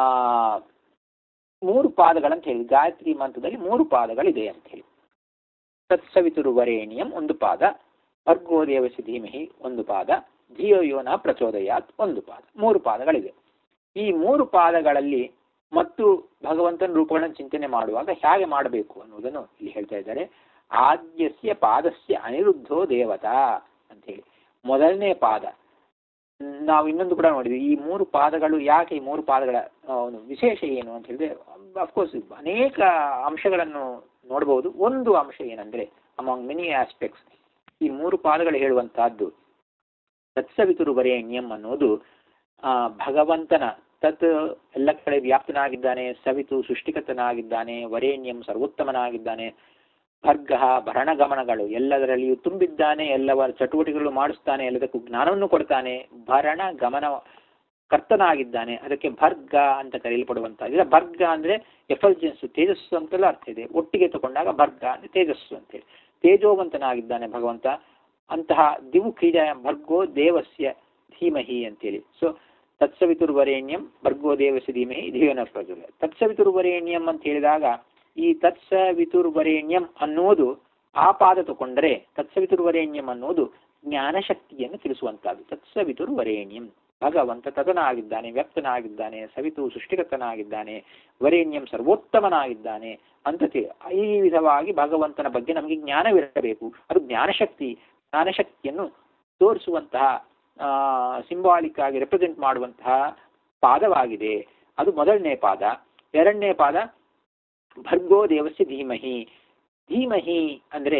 ಮೂರು ಪಾದಗಳಂತ ಹೇಳಿ ಗಾಯತ್ರಿ ಮಂತ್ರದಲ್ಲಿ ಮೂರು ಪಾದಗಳಿದೆ ಅಂತ ಹೇಳಿ ತತ್ಸವಿತುರು ವರೇಣ್ಯಂ ಒಂದು ಪಾದ ಭರ್ಗೋ ದೇವಸಿ ಧೀಮಹಿ ಒಂದು ಪಾದ ಧಿಯೋ ಯೋನ ಪ್ರಚೋದಯಾತ್ ಒಂದು ಪಾದ ಮೂರು ಪಾದಗಳಿದೆ ಈ ಮೂರು ಪಾದಗಳಲ್ಲಿ ಮತ್ತು ಭಗವಂತನ ರೂಪಗಳನ್ನು ಚಿಂತನೆ ಮಾಡುವಾಗ ಹೇಗೆ ಮಾಡಬೇಕು ಅನ್ನುವುದನ್ನು ಇಲ್ಲಿ ಹೇಳ್ತಾ ಇದ್ದಾರೆ ಆದ್ಯಸ್ಯ ಪಾದಸ್ಯ ಅನಿರುದ್ಧೋ ದೇವತಾ ಅಂತ ಹೇಳಿ ಮೊದಲನೇ ಪಾದ ನಾವು ಇನ್ನೊಂದು ಕೂಡ ನೋಡಿದ್ವಿ ಈ ಮೂರು ಪಾದಗಳು ಯಾಕೆ ಈ ಮೂರು ಪಾದಗಳ ಆ, ಒಂದು ವಿಶೇಷ ಏನು ಅಂತ ಹೇಳಿದ್ರೆ ಅಫ್ಕೋರ್ಸ್ ಅನೇಕ ಅಂಶಗಳನ್ನು ನೋಡಬಹುದು ಒಂದು ಅಂಶ ಏನಂದ್ರೆ ಅಮಾಂಗ್ ಮೆನಿ ಆಸ್ಪೆಕ್ಟ್ಸ್ ಈ ಮೂರು ಪಾದಗಳು ಹೇಳುವಂತಹದ್ದು ತತ್ಸವಿತುರು ವರೇಣ್ಯಂ ಅನ್ನೋದು ಆ, ಭಗವಂತನ ತತ್ ಎಲ್ಲ ಕಡೆ ವ್ಯಾಪ್ತನಾಗಿದ್ದಾನೆ ಸವಿತು ಸೃಷ್ಟಿಕರ್ತನಾಗಿದ್ದಾನೆ ವರೇಣ್ಯಂ ಸರ್ವೋತ್ತಮನಾಗಿದ್ದಾನೆ ಭರ್ಗ ಭರಣಗಮನಗಳು ಎಲ್ಲದರಲ್ಲಿಯೂ ತುಂಬಿದ್ದಾನೆ ಎಲ್ಲವರ ಚಟುವಟಿಕೆಗಳು ಮಾಡಿಸ್ತಾನೆ ಎಲ್ಲದಕ್ಕೂ ಜ್ಞಾನವನ್ನು ಕೊಡ್ತಾನೆ ಭರಣ ಗಮನ ಕರ್ತನಾಗಿದ್ದಾನೆ ಅದಕ್ಕೆ ಭರ್ಗ ಅಂತ ಕರೆಯಲ್ಪಡುವಂತ ಇಲ್ಲ ಭರ್ಗ ಅಂದ್ರೆ ಎಫಲ್ಜೆನ್ಸ್ ತೇಜಸ್ಸು ಅಂತೆಲ್ಲ ಅರ್ಥ ಇದೆ ಒಟ್ಟಿಗೆ ತಗೊಂಡಾಗ ಭರ್ಗ ಅಂದ್ರೆ ತೇಜಸ್ಸು ಅಂತೇಳಿ ತೇಜೋವಂತನಾಗಿದ್ದಾನೆ ಭಗವಂತ ಅಂತಹ ದಿವು ಕ್ರೀಡಾ ಭರ್ಗೋ ದೇವಸ್ಯ ಧೀಮಹಿ ಅಂತೇಳಿ ಸೊ ತತ್ಸವಿತುರ್ವರೇಣ್ಯಂ ಭರ್ಗೋ ದೇವಸ್ಯ ಧೀಮಹಿ ಧಿಯೋನ ಪ್ರಜ್ವಲ ತತ್ಸವಿತುರ್ವರೇಣ್ಯಂ ಅಂತ ಹೇಳಿದಾಗ ಈ ತತ್ಸವಿತುರ್ವರೇಣ್ಯಂ ಅನ್ನೋದು ಆ ಪಾದ ತಗೊಂಡ್ರೆ ತತ್ಸವಿತುರ್ವರೇಣ್ಯಂ ಅನ್ನೋದು ಜ್ಞಾನಶಕ್ತಿಯನ್ನು ತಿಳಿಸುವಂತಹದ್ದು ತತ್ಸವಿತುರ್ವರೇಣ್ಯಂ ಭಗವಂತ ತದನಾಗಿದ್ದಾನೆ ವ್ಯಕ್ತನಾಗಿದ್ದಾನೆ ಸವಿತು ಸೃಷ್ಟಿಕರ್ತನಾಗಿದ್ದಾನೆ ವರೇಣ್ಯಂ ಸರ್ವೋತ್ತಮನಾಗಿದ್ದಾನೆ ಅಂತ ತಿ- ಈ ವಿಧವಾಗಿ ಭಗವಂತನ ಬಗ್ಗೆ ನಮಗೆ ಜ್ಞಾನವಿರಬೇಕು ಅದು ಜ್ಞಾನಶಕ್ತಿ ಜ್ಞಾನಶಕ್ತಿಯನ್ನು ತೋರಿಸುವಂತಹ ಸಿಂಬಾಲಿಕ್ ಆಗಿ ರೆಪ್ರೆಸೆಂಟ್ ಮಾಡುವಂತಹ ಪಾದವಾಗಿದೆ ಅದು ಮೊದಲನೇ ಪಾದ ಎರಡನೇ ಪಾದ ಭರ್ಗೋ ದೇವಸ್ಯ ಧೀಮಹಿ ಧೀಮಹಿ ಅಂದ್ರೆ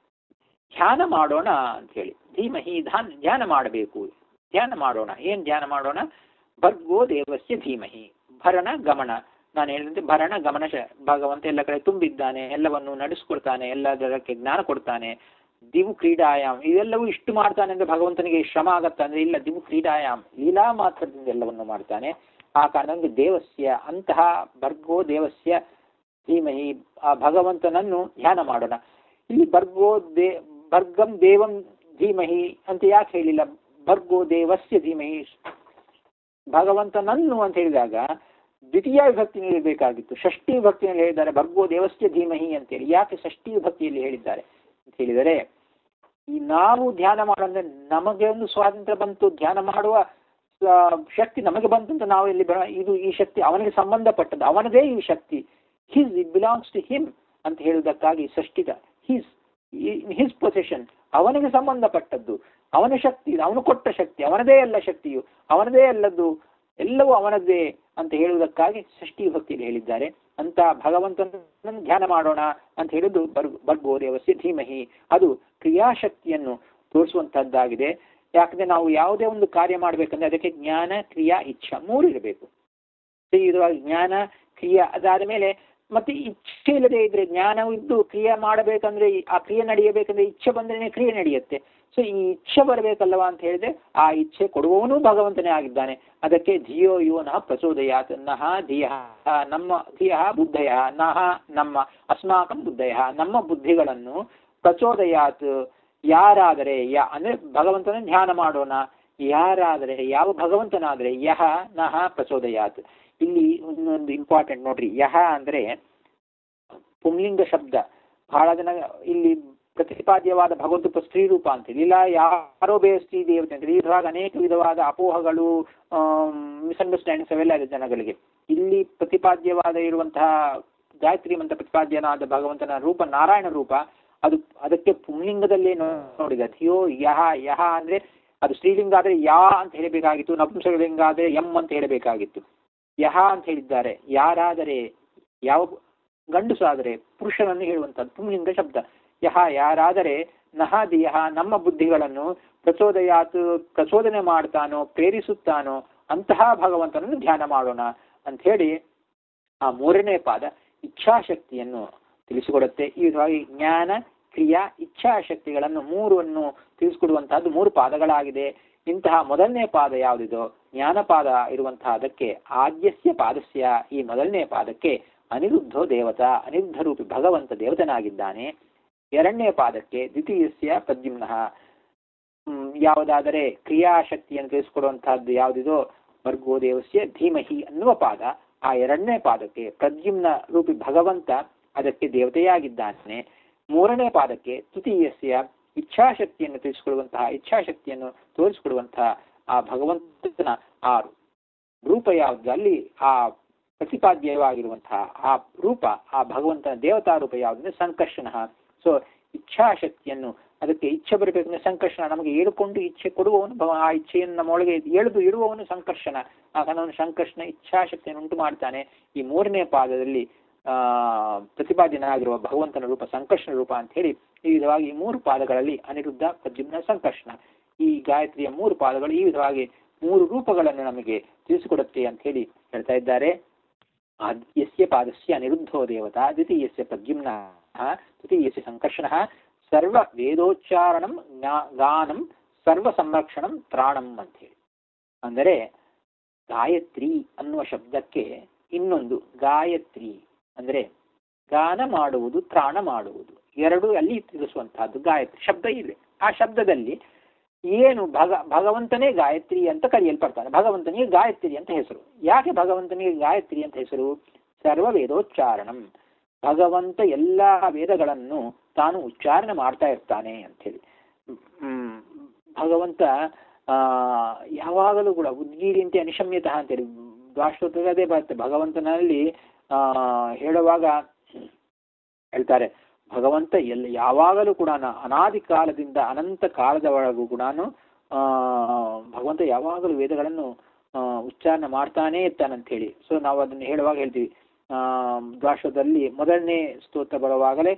ಧ್ಯಾನ ಮಾಡೋಣ ಅಂತ ಹೇಳಿ ಧೀಮಹಿ ಧಾನ್ ಧ್ಯಾನ ಮಾಡಬೇಕು ಧ್ಯಾನ ಮಾಡೋಣ ಏನ್ ಧ್ಯಾನ ಮಾಡೋಣ ಭರ್ಗೋ ದೇವಸ್ಯ ಧೀಮಹಿ ಭರಣ ಗಮನ ನಾನು ಹೇಳಿದಂತೆ ಭರಣ ಗಮನ ಶ- ಭಗವಂತ ಎಲ್ಲ ಕಡೆ ತುಂಬಿದ್ದಾನೆ ಎಲ್ಲವನ್ನು ನಡೆಸ್ಕೊಡ್ತಾನೆ ಎಲ್ಲದಕ್ಕೆ ಜ್ಞಾನ ಕೊಡ್ತಾನೆ ದಿವು ಕ್ರೀಡಾಯಾಮ್ ಇವೆಲ್ಲವೂ ಇಷ್ಟು ಮಾಡ್ತಾನೆ ಅಂದ್ರೆ ಭಗವಂತನಿಗೆ ಶ್ರಮ ಆಗತ್ತ ಅಂದ್ರೆ ಇಲ್ಲ ದಿವು ಕ್ರೀಡಾಯಾಮ್ ಲೀಲಾ ಮಾತ್ರದಿಂದ ಎಲ್ಲವನ್ನು ಮಾಡ್ತಾನೆ ಆ ಕಾರಣದಿಂದ ದೇವಸ್ಯ ಅಂತಹ ಭರ್ಗೋ ದೇವಸ್ಯ ಧೀಮಹಿ ಆ ಭಗವಂತನನ್ನು ಧ್ಯಾನ ಮಾಡೋಣ ಇಲ್ಲಿ ಭರ್ಗೋ ದೇ ಭರ್ಗಂ ದೇವಂ ಧೀಮಹಿ ಅಂತ ಯಾಕೆ ಹೇಳಿಲ್ಲ ಭರ್ಗೋ ದೇವಸ್ಯ ಧೀಮಹಿ ಭಗವಂತನನ್ನು ಅಂತ ಹೇಳಿದಾಗ ದ್ವಿತೀಯ ವಿಭಕ್ತಿನಲ್ಲಿ ಇರಬೇಕಾಗಿತ್ತು ಷಷ್ಠಿ ವಿಭಕ್ತಿಯಲ್ಲಿ ಹೇಳಿದ್ದಾರೆ ಭರ್ಗೋ ದೇವಸ್ಯ ಧೀಮಹಿ ಅಂತೇಳಿ ಯಾಕೆ ಷಷ್ಠಿ ವಿಭಕ್ತಿಯಲ್ಲಿ ಹೇಳಿದ್ದಾರೆ ಅಂತ ಹೇಳಿದರೆ ಈ ನಾವು ಧ್ಯಾನ ಮಾಡೋದ್ರೆ ನಮಗೆ ಒಂದು ಸ್ವಾತಂತ್ರ್ಯ ಬಂತು ಧ್ಯಾನ ಮಾಡುವ ಆ, ಶಕ್ತಿ ನಮಗೆ ಬಂತು ಅಂತ ನಾವು ಇಲ್ಲಿ ಬರ ಇದು ಈ ಶಕ್ತಿ ಅವನಿಗೆ ಸಂಬಂಧಪಟ್ಟದ್ದು ಅವನದೇ ಈ ಶಕ್ತಿ his it belongs to him ಅಂತ ಹೇಳುವುದಕ್ಕಾಗಿ ಸೃಷ್ಟಿತ ಹಿಸ್ ಹಿಸ್ ಪೊಸಿಷನ್ ಅವನಿಗೆ ಸಂಬಂಧಪಟ್ಟದ್ದು ಅವನ ಶಕ್ತಿ ಅವನು ಕೊಟ್ಟ ಶಕ್ತಿ ಅವನದೇ ಎಲ್ಲ ಶಕ್ತಿಯು ಅವನದೇ ಎಲ್ಲದ್ದು ಎಲ್ಲವೂ ಅವನದ್ದೇ ಅಂತ ಹೇಳುವುದಕ್ಕಾಗಿ ಷಷ್ಠಿ ಭಕ್ತಿಯಲ್ಲಿ ಹೇಳಿದ್ದಾರೆ ಅಂತ ಭಗವಂತನನ್ನು ಧ್ಯಾನ ಮಾಡೋಣ ಅಂತ ಹೇಳಿದ್ದು ಬರ್ ಬರ್ಗೋ ದೇವಸ್ಯ ಧೀಮಹಿ ಅದು ಕ್ರಿಯಾಶಕ್ತಿಯನ್ನು ತೋರಿಸುವಂತಹದ್ದಾಗಿದೆ ಯಾಕಂದ್ರೆ ನಾವು ಯಾವುದೇ ಒಂದು ಕಾರ್ಯ ಮಾಡಬೇಕಂದ್ರೆ ಅದಕ್ಕೆ ಜ್ಞಾನ ಕ್ರಿಯಾ ಇಚ್ಛಾ ಮೂರು ಇರಬೇಕು ಸೊ ಇದು ಜ್ಞಾನ ಕ್ರಿಯಾ ಅದಾದ ಮೇಲೆ ಮತ್ತೆ ಇಚ್ಛೆ ಇಲ್ಲದೆ ಇದ್ರೆ ಜ್ಞಾನವು ಇದ್ದು ಕ್ರಿಯೆ ಮಾಡಬೇಕಂದ್ರೆ ಈ- ಆ ಕ್ರಿಯೆ ನಡೆಯಬೇಕಂದ್ರೆ ಇಚ್ಛೆ ಬಂದ್ರೆ ಕ್ರಿಯೆ ನಡೆಯುತ್ತೆ ಸೊ ಈ ಇಚ್ಛೆ ಬರಬೇಕಲ್ಲವಾ ಅಂತ ಹೇಳಿದ್ರೆ ಆ ಇಚ್ಛೆ ಕೊಡುವವನು ಭಗವಂತನೇ ಆಗಿದ್ದಾನೆ ಅದಕ್ಕೆ ಧಿಯೋ ಯೋ ನಃ ಪ್ರಚೋದಯಾತ್ ನಹ ಧಿಯ ನಮ್ಮ ಧಿಯ ಬುದ್ಧಯ ನಹ ನಮ್ಮ ಅಸ್ಮಾಕಂ ಬುದ್ಧಯ ನಮ್ಮ ಬುದ್ಧಿಗಳನ್ನು ಪ್ರಚೋದಯಾತ್ ಯಾರಾದರೆ ಯಾ ಅಂದ್ರೆ ಭಗವಂತನ ಧ್ಯಾನ ಮಾಡೋಣ ಯಾರಾದರೆ ಯಾವ ಭಗವಂತನಾದರೆ ಯಹ ನಹ ಪ್ರಚೋದಯಾತ್ ಇಲ್ಲಿ ಇನ್ನೊಂದು ಇಂಪಾರ್ಟೆಂಟ್ ನೋಡ್ರಿ ಯಹ ಅಂದ್ರೆ ಪುಂಲಿಂಗ ಶಬ್ದ ಬಹಳ ಜನ ಇಲ್ಲಿ ಪ್ರತಿಪಾದ್ಯವಾದ ಭಗವಂತ ಸ್ತ್ರೀ ರೂಪ ಅಂತೇಳಿ ಇಲ್ಲ ಯಾರೋ ಬೇರೆ ಸ್ತ್ರೀ ದೇವತೆ ಅಂತೇಳಿ ಈ ವಿಧವಾದ ಅನೇಕ ವಿಧವಾದ ಅಪೋಹಗಳು ಮಿಸ್ಅಂಡರ್ಸ್ಟ್ಯಾಂಡಿಂಗ್ಸ್ ಅವೆಲ್ಲ ಇದೆ ಜನಗಳಿಗೆ ಇಲ್ಲಿ ಪ್ರತಿಪಾದ್ಯವಾದ ಇರುವಂತಹ ಗಾಯತ್ರಿ ಮಂತ್ರ ಪ್ರತಿಪಾದ್ಯನಾದ ಭಗವಂತನ ರೂಪ ನಾರಾಯಣ ರೂಪ ಅದು ಅದಕ್ಕೆ ಪುಂಲಿಂಗದಲ್ಲೇ ನೋಡಿದ ಧಿಯೋ ಯಹ ಯಹ ಅಂದ್ರೆ ಅದು ಸ್ತ್ರೀಲಿಂಗ ಆದ್ರೆ ಯಾ ಅಂತ ಹೇಳಬೇಕಾಗಿತ್ತು ನಪುಂಸಕಲಿಂಗ ಆದ್ರೆ ಎಂ ಅಂತ ಹೇಳಬೇಕಾಗಿತ್ತು ಯಹ ಅಂತ ಹೇಳಿದ್ದಾರೆ ಯಾರಾದರೆ ಯಾವ ಗಂಡಸಾದರೆ ಪುರುಷನನ್ನು ಹೇಳುವಂಥದ್ದು ಪುಂಲಿಂಗ ಶಬ್ದ ಯಹ ಯಾರಾದರೆ ನಹಾದಿಯಹ ನಮ್ಮ ಬುದ್ಧಿಗಳನ್ನು ಪ್ರಚೋದಯಾತ್ ಪ್ರಚೋದನೆ ಮಾಡ್ತಾನೋ ಪ್ರೇರಿಸುತ್ತಾನೋ ಅಂತಹ ಭಗವಂತನನ್ನು ಧ್ಯಾನ ಮಾಡೋಣ ಅಂತ ಹೇಳಿ ಆ ಮೂರನೇ ಪಾದ ಇಚ್ಛಾಶಕ್ತಿಯನ್ನು ತಿಳಿಸಿಕೊಡುತ್ತೆ ಈ ವಿಧವಾಗಿ ಜ್ಞಾನ ಕ್ರಿಯಾ ಇಚ್ಛಾಶಕ್ತಿಗಳನ್ನು ಮೂರನ್ನು ತಿಳಿಸಿಕೊಡುವಂತಹದ್ದು ಮೂರು ಪಾದಗಳಾಗಿದೆ ಇಂತಹ ಮೊದಲನೇ ಪಾದ ಯಾವುದಿದೋ ಜ್ಞಾನಪಾದ ಇರುವಂತಹ ಅದಕ್ಕೆ ಆದ್ಯಸ್ಯ ಪಾದಸ್ಯ ಈ ಮೊದಲನೇ ಪಾದಕ್ಕೆ ಅನಿರುದ್ಧೋ ದೇವತಾ ಅನಿರುದ್ಧ ರೂಪಿ ಭಗವಂತ ದೇವತನಾಗಿದ್ದಾನೆ ಎರಡನೇ ಪಾದಕ್ಕೆ ದ್ವಿತೀಯಸ್ಯ ಪ್ರದ್ಯುಮ್ನಃ ಯಾವುದಾದರೆ ಕ್ರಿಯಾಶಕ್ತಿಯನ್ನು ತಿಳಿಸಿಕೊಡುವಂತಹದ್ದು ಯಾವುದಿದೋ ವರ್ಗೋ ದೇವಸ್ಯ ಧೀಮಹಿ ಅನ್ನುವ ಪಾದ ಆ ಎರಡನೇ ಪಾದಕ್ಕೆ ಪ್ರದ್ಯುಮ್ನ ರೂಪಿ ಭಗವಂತ ಅದಕ್ಕೆ ದೇವತೆಯಾಗಿದ್ದಾನೆ ಮೂರನೇ ಪಾದಕ್ಕೆ ತೃತೀಯಸ್ಯ ಇಚ್ಛಾಶಕ್ತಿಯನ್ನು ತಿಳಿಸಿಕೊಡುವಂತಹ ಇಚ್ಛಾಶಕ್ತಿಯನ್ನು ತೋರಿಸಿಕೊಡುವಂತಹ ಆ ಭಗವಂತನ ಆ ರೂಪ ಯಾವುದು ಅಲ್ಲಿ ಆ ಪ್ರತಿಪಾದ್ಯವಾಗಿರುವಂತಹ ಆ ರೂಪ ಆ ಭಗವಂತನ ದೇವತಾ ರೂಪ ಯಾವುದಂದ್ರೆ ಸಂಕರ್ಷಣ ಸೊ ಇಚ್ಛಾಶಕ್ತಿಯನ್ನು ಅದಕ್ಕೆ ಇಚ್ಛೆ ಬರಬೇಕಂದ್ರೆ ಸಂಕರ್ಷಣ ನಮಗೆ ಏಳುಕೊಂಡು ಇಚ್ಛೆ ಕೊಡುವವನು ಭವ ಆ ಇಚ್ಛೆಯನ್ನು ನಮ್ಮೊಳಗೆ ಎಳೆದು ಇಡುವವನು ಸಂಕರ್ಷಣ ಆ ಕಾರಣವನ್ನು ಸಂಕರ್ಷಣ ಇಚ್ಛಾಶಕ್ತಿಯನ್ನು ಉಂಟು ಮಾಡ್ತಾನೆ ಈ ಮೂರನೇ ಪಾದದಲ್ಲಿ ಆ ಪ್ರತಿಪಾದ್ಯನಾಗಿರುವ ಭಗವಂತನ ರೂಪ ಸಂಕರ್ಷಣ ರೂಪ ಅಂತ ಹೇಳಿ ಈ ವಿಧವಾಗಿ ಮೂರು ಪಾದಗಳಲ್ಲಿ ಅನಿರುದ್ಧ ಪ್ರದ್ಯುಮ್ನ ಸಂಕರ್ಷಣ ಈ ಗಾಯತ್ರಿಯ ಮೂರು ಪಾದಗಳು ಈ ವಿಧವಾಗಿ ಮೂರು ರೂಪಗಳನ್ನು ನಮಗೆ ತಿಳಿಸಿಕೊಡುತ್ತೆ ಅಂತ ಹೇಳಿ ಹೇಳ್ತಾ ಇದ್ದಾರೆ ಯಸ್ಯ ಪಾದಸ್ಯ ಅನಿರುದ್ಧೋ ದೇವತಾ ದ್ವಿತೀಯಸ್ಯ ಪ್ರದ್ಯುಮ್ನ ತೃತೀಯಸ್ಯ ಸಂಕರ್ಷಣ ಸರ್ವ ವೇದೋಚ್ಚಾರಣಂ ಗಾನಂ ಸರ್ವ ಸಂರಕ್ಷಣಂ ತ್ರಾಣಂ ಅಂತ ಹೇಳಿ ಅಂದರೆ ಗಾಯತ್ರಿ ಅನ್ನುವ ಶಬ್ದಕ್ಕೆ ಇನ್ನೊಂದು ಗಾಯತ್ರಿ ಅಂದ್ರೆ ಗಾನ ಮಾಡುವುದು ತ್ರಾಣ ಮಾಡುವುದು ಎರಡು ಅಲ್ಲಿ ತಿಳಿಸುವಂತಹದ್ದು ಗಾಯತ್ರಿ ಶಬ್ದ ಇದೆ ಆ ಶಬ್ದದಲ್ಲಿ ಏನು ಭಗ ಭಗವಂತನೇ ಗಾಯತ್ರಿ ಅಂತ ಕರೆಯಲ್ಪಡ್ತಾನೆ ಭಗವಂತನಿಗೆ ಗಾಯತ್ರಿ ಅಂತ ಹೆಸರು ಯಾಕೆ ಭಗವಂತನಿಗೆ ಗಾಯತ್ರಿ ಅಂತ ಹೆಸರು ಸರ್ವ ವೇದೋಚ್ಚಾರಣಂ ಭಗವಂತ ಎಲ್ಲಾ ವೇದಗಳನ್ನು ತಾನು ಉಚ್ಚಾರಣೆ ಮಾಡ್ತಾ ಇರ್ತಾನೆ ಅಂತ ಹೇಳಿ ಹ್ಮ್ ಭಗವಂತ ಆ ಯಾವಾಗಲೂ ಕೂಡ ಉದ್ಗೀರಿಂತೆ ಅನಿಶಮ್ಯತಃ ಅಂತೇಳಿ ದ್ವಾಷ್ಟೋತ್ತರದಲ್ಲಿ ಅದೇ ಬರುತ್ತೆ ಭಗವಂತನಲ್ಲಿ ಆ ಹೇಳುವಾಗ ಹೇಳ್ತಾರೆ ಭಗವಂತ ಎಲ್ಲ ಯಾವಾಗಲೂ ಕೂಡ ಅನಾದಿ ಕಾಲದಿಂದ ಅನಂತ ಕಾಲದವರೆಗೂ ಕೂಡ ಆ ಭಗವಂತ ಯಾವಾಗಲೂ ವೇದಗಳನ್ನು ಉಚ್ಚಾರಣೆ ಮಾಡ್ತಾನೇ ಇರ್ತಾನಂತ ಹೇಳಿ ಸೊ ನಾವು ಅದನ್ನು ಹೇಳುವಾಗ ಹೇಳ್ತೀವಿ ಆ ದ್ವಾಶದಲ್ಲಿ ಮೊದಲನೇ ಸ್ತೋತ್ರ ಬರುವಾಗಲೇ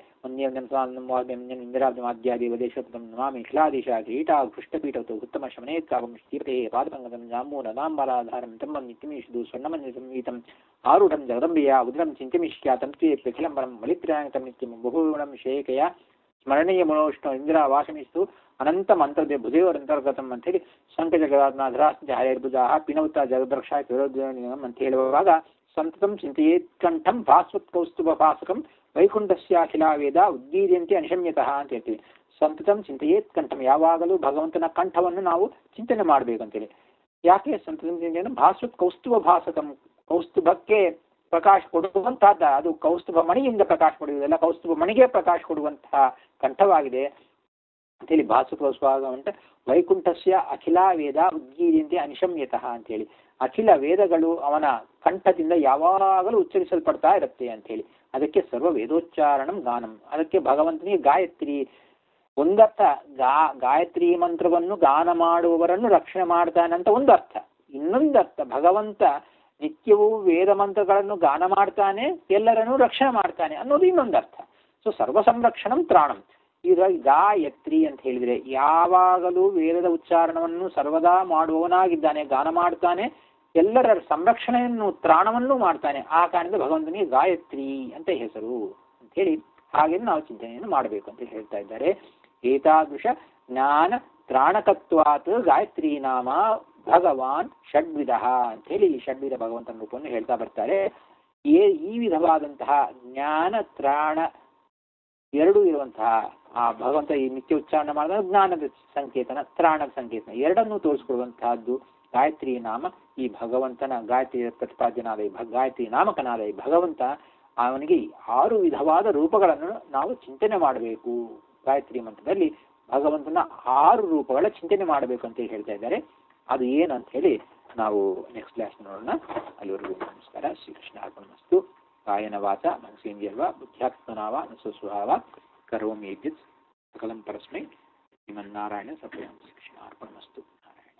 ಇಂದಿರಾಬ್ದಮಾದ್ಯಾದಿ ವದೇಶೋತ್ತಮ ನಮಾಮಿ ಶಿಲಾದೀಶ ಕಿರೀಟ ಪೃಷ್ಠಪೀಠತ್ತು ಉತ್ತಮ ಶಮನೇತ್ಕಾಪಂ ಶ್ರೀಪತೆ ಪಾದಪಂಗದಂ ಜಾಂಬೂನ ನಾಂಬಲಾಧಾರಂ ತಮ್ಮಂ ನಿತ್ಯಮೀಷಿದು ಸ್ವರ್ಣಮನ್ಯ ಸಂಗೀತಂ ಆರೂಢಂ ಜಗದಂಬೆಯ ಉದ್ರಂ ಚಿಂತಮಿಷ್ಕ್ಯಾತಂ ತ್ವೇಪ್ಯಖಿಲಂಬರಂ ಬಲಿತ್ರಾಯಂತಂ ನಿತ್ಯಂ ಬಹುಗುಣಂ ಶೇಖಯ ಸ್ಮರಣೀಯ ಮನೋಷ್ಣ ಇಂದಿರಾ ವಾಸಮಿಸ್ತು ಅನಂತ ಮಂತ್ರದೆ ಭುಜಯೋರಂತರ್ಗತಂ ಅಂತ ಹೇಳಿ ಸಂಕ ಜಗದಾತ್ನಾಧರಾಸ್ತಿ ಹರಿರ್ಭುಜಾ ಪಿನೌತ ಜಗದ್ರಕ್ಷಾ ವಿರೋಧಂ ಅಂತ ಹೇಳುವಾಗ ಸಂತತಂ ಚಿಂತೆಯೇತ್ ಕಂಠಂ ಭಾಸ್ವತ್ ಕೌಸ್ತುಭ ಭಾಸಕಂ ವೈಕುಂಠಸ್ಯಾಖಿಲಾ ವೇದ ಉದ್ದೀರ್ಯಂತೆ ಅನಿಶಮ್ಯತಃ ಅಂತ ಹೇಳ್ತೀವಿ ಸಂತತಂ ಚಿಂತೆಯೇತ್ ಕಂಠಂ ಯಾವಾಗಲೂ ಭಗವಂತನ ಕಂಠವನ್ನು ನಾವು ಚಿಂತನೆ ಮಾಡಬೇಕಂತೇಳಿ ಯಾಕೆ ಸಂತತಂ ಚಿಂತೆಯನ್ನು ಭಾಸ್ವತ್ ಕೌಸ್ತುಭ ಭಾಸಕಂ ಕೌಸ್ತುಭಕ್ಕೆ ಪ್ರಕಾಶ ಕೊಡುವಂತಹದ್ದ ಅದು ಕೌಸ್ತುಭ ಮಣಿಯಿಂದ ಪ್ರಕಾಶ ಕೊಡುವುದಲ್ಲ ಕೌಸ್ತುಭ ಮಣಿಗೆ ಪ್ರಕಾಶ ಕೊಡುವಂತಹ ಕಂಠವಾಗಿದೆ ಅಂತೇಳಿ ಭಾಸುಕೌಸ್ವಾಗ ಅಂತ ವೈಕುಂಠಸ್ಯ ಅಖಿಲ ವೇದ ಉದ್ಗೀರ್ಯಂತೆ ಅನಿಶಮ್ಯತಃ ಅಂತೇಳಿ ಅಖಿಲ ವೇದಗಳು ಅವನ ಕಂಠದಿಂದ ಯಾವಾಗಲೂ ಉಚ್ಚರಿಸಲ್ಪಡ್ತಾ ಇರುತ್ತೆ ಅಂತ ಹೇಳಿ ಅದಕ್ಕೆ ಸರ್ವ ವೇದೋಚ್ಚಾರಣಂ ಗಾನಂ ಅದಕ್ಕೆ ಭಗವಂತನಿಗೆ ಗಾಯತ್ರಿ ಒಂದರ್ಥ ಗಾ ಗಾಯತ್ರಿ ಮಂತ್ರವನ್ನು ಗಾನ ಮಾಡುವವರನ್ನು ರಕ್ಷಣೆ ಮಾಡ್ತಾನಂತ ಒಂದು ಅರ್ಥ ಇನ್ನೊಂದರ್ಥ ಭಗವಂತ ನಿತ್ಯವೂ ವೇದ ಮಂತ್ರಗಳನ್ನು ಗಾನ ಮಾಡ್ತಾನೆ ಎಲ್ಲರನ್ನೂ ರಕ್ಷಣೆ ಮಾಡ್ತಾನೆ ಅನ್ನೋದು ಇನ್ನೊಂದರ್ಥ ಸೊ ಸರ್ವ ಸಂರಕ್ಷಣಂ ತ್ರಾಣಂ ಇದ್ರಲ್ಲಿ ಗಾಯತ್ರಿ ಅಂತ ಹೇಳಿದ್ರೆ ಯಾವಾಗಲೂ ವೇದದ ಉಚ್ಚಾರಣವನ್ನು ಸರ್ವದಾ ಮಾಡುವವನಾಗಿದ್ದಾನೆ ಗಾನ ಮಾಡ್ತಾನೆ ಎಲ್ಲರ ಸಂರಕ್ಷಣೆಯನ್ನು ತ್ರಾಣವನ್ನು ಮಾಡ್ತಾನೆ ಆ ಕಾರಣದಿಂದ ಭಗವಂತನಿಗೆ ಗಾಯತ್ರಿ ಅಂತ ಹೆಸರು ಅಂತ ಹೇಳಿ ಹಾಗೆ ನಾವು ಚಿಂತನೆಯನ್ನು ಮಾಡಬೇಕು ಅಂತ ಹೇಳ್ತಾ ಇದ್ದಾರೆ ಏತಾದೃಶ ಜ್ಞಾನ ತ್ರಾಣಕತ್ವಾತ್ ಗಾಯತ್ರಿ ನಾಮ ಭಗವಾನ್ ಷಡ್ವಿಧ ಅಂತ ಹೇಳಿ ಇಲ್ಲಿ ಷಡ್ವಿಧ ಭಗವಂತನ ರೂಪವನ್ನು ಹೇಳ್ತಾ ಬರ್ತಾರೆ ಏ ಈ ವಿಧವಾದಂತಹ ಜ್ಞಾನ ತ್ರಾಣ ಎರಡೂ ಇರುವಂತಹ ಆ ಭಗವಂತ ಈ ನಿತ್ಯ ಉಚ್ಚಾರಣೆ ಮಾಡಿದ ಜ್ಞಾನದ ಸಂಕೇತನ ತ್ರಾಣದ ಸಂಕೇತನ ಎರಡನ್ನೂ ತೋರಿಸ್ಕೊಡುವಂತಹದ್ದು ಗಾಯತ್ರಿ ನಾಮ ಈ ಭಗವಂತನ ಗಾಯತ್ರಿ ಪ್ರತಿಪಾದ್ಯನಾದ ಈ ಭ- ಗಾಯತ್ರಿ ನಾಮಕನಾದ ಈ ಭಗವಂತ ಅವನಿಗೆ ಆರು ವಿಧವಾದ ರೂಪಗಳನ್ನು ನಾವು ಚಿಂತನೆ ಮಾಡಬೇಕು ಗಾಯತ್ರಿ ಮಂತ್ರದಲ್ಲಿ ಭಗವಂತನ ಆರು ರೂಪಗಳ ಚಿಂತನೆ ಮಾಡಬೇಕು ಅಂತ ಹೇಳಿ ಹೇಳ್ತಾ ಇದ್ದಾರೆ ಅದು ಏನು ಅಂತ ಹೇಳಿ ನಾವು ನೆಕ್ಸ್ಟ್ ಕ್ಲಾಸ್ ನೋಡೋಣ ಅಲ್ಲಿವರೆಗೂ ನಮಸ್ಕಾರ ಶ್ರೀಕೃಷ್ಣ ಅರ್ಪಣಮಸ್ತು ಕಾಯನ ವಾಚ ಮನಸೇಂದ್ರಿಯಲ್ವ ಬುದ್ಧ್ಯಾತ್ಮನಾವ ನಸುಸ್ವಭಾವ ಕರೋಮಿ ಯದ್ಯತ್ ಸಕಲಂ ಪರಸ್ಮೈ ಶ್ರೀಮನ್ನಾರಾಯಣ ಸಪ್ರಯಂ ಶ್ರೀಕೃಷ್ಣ ಅರ್ಪಣಮಸ್ತು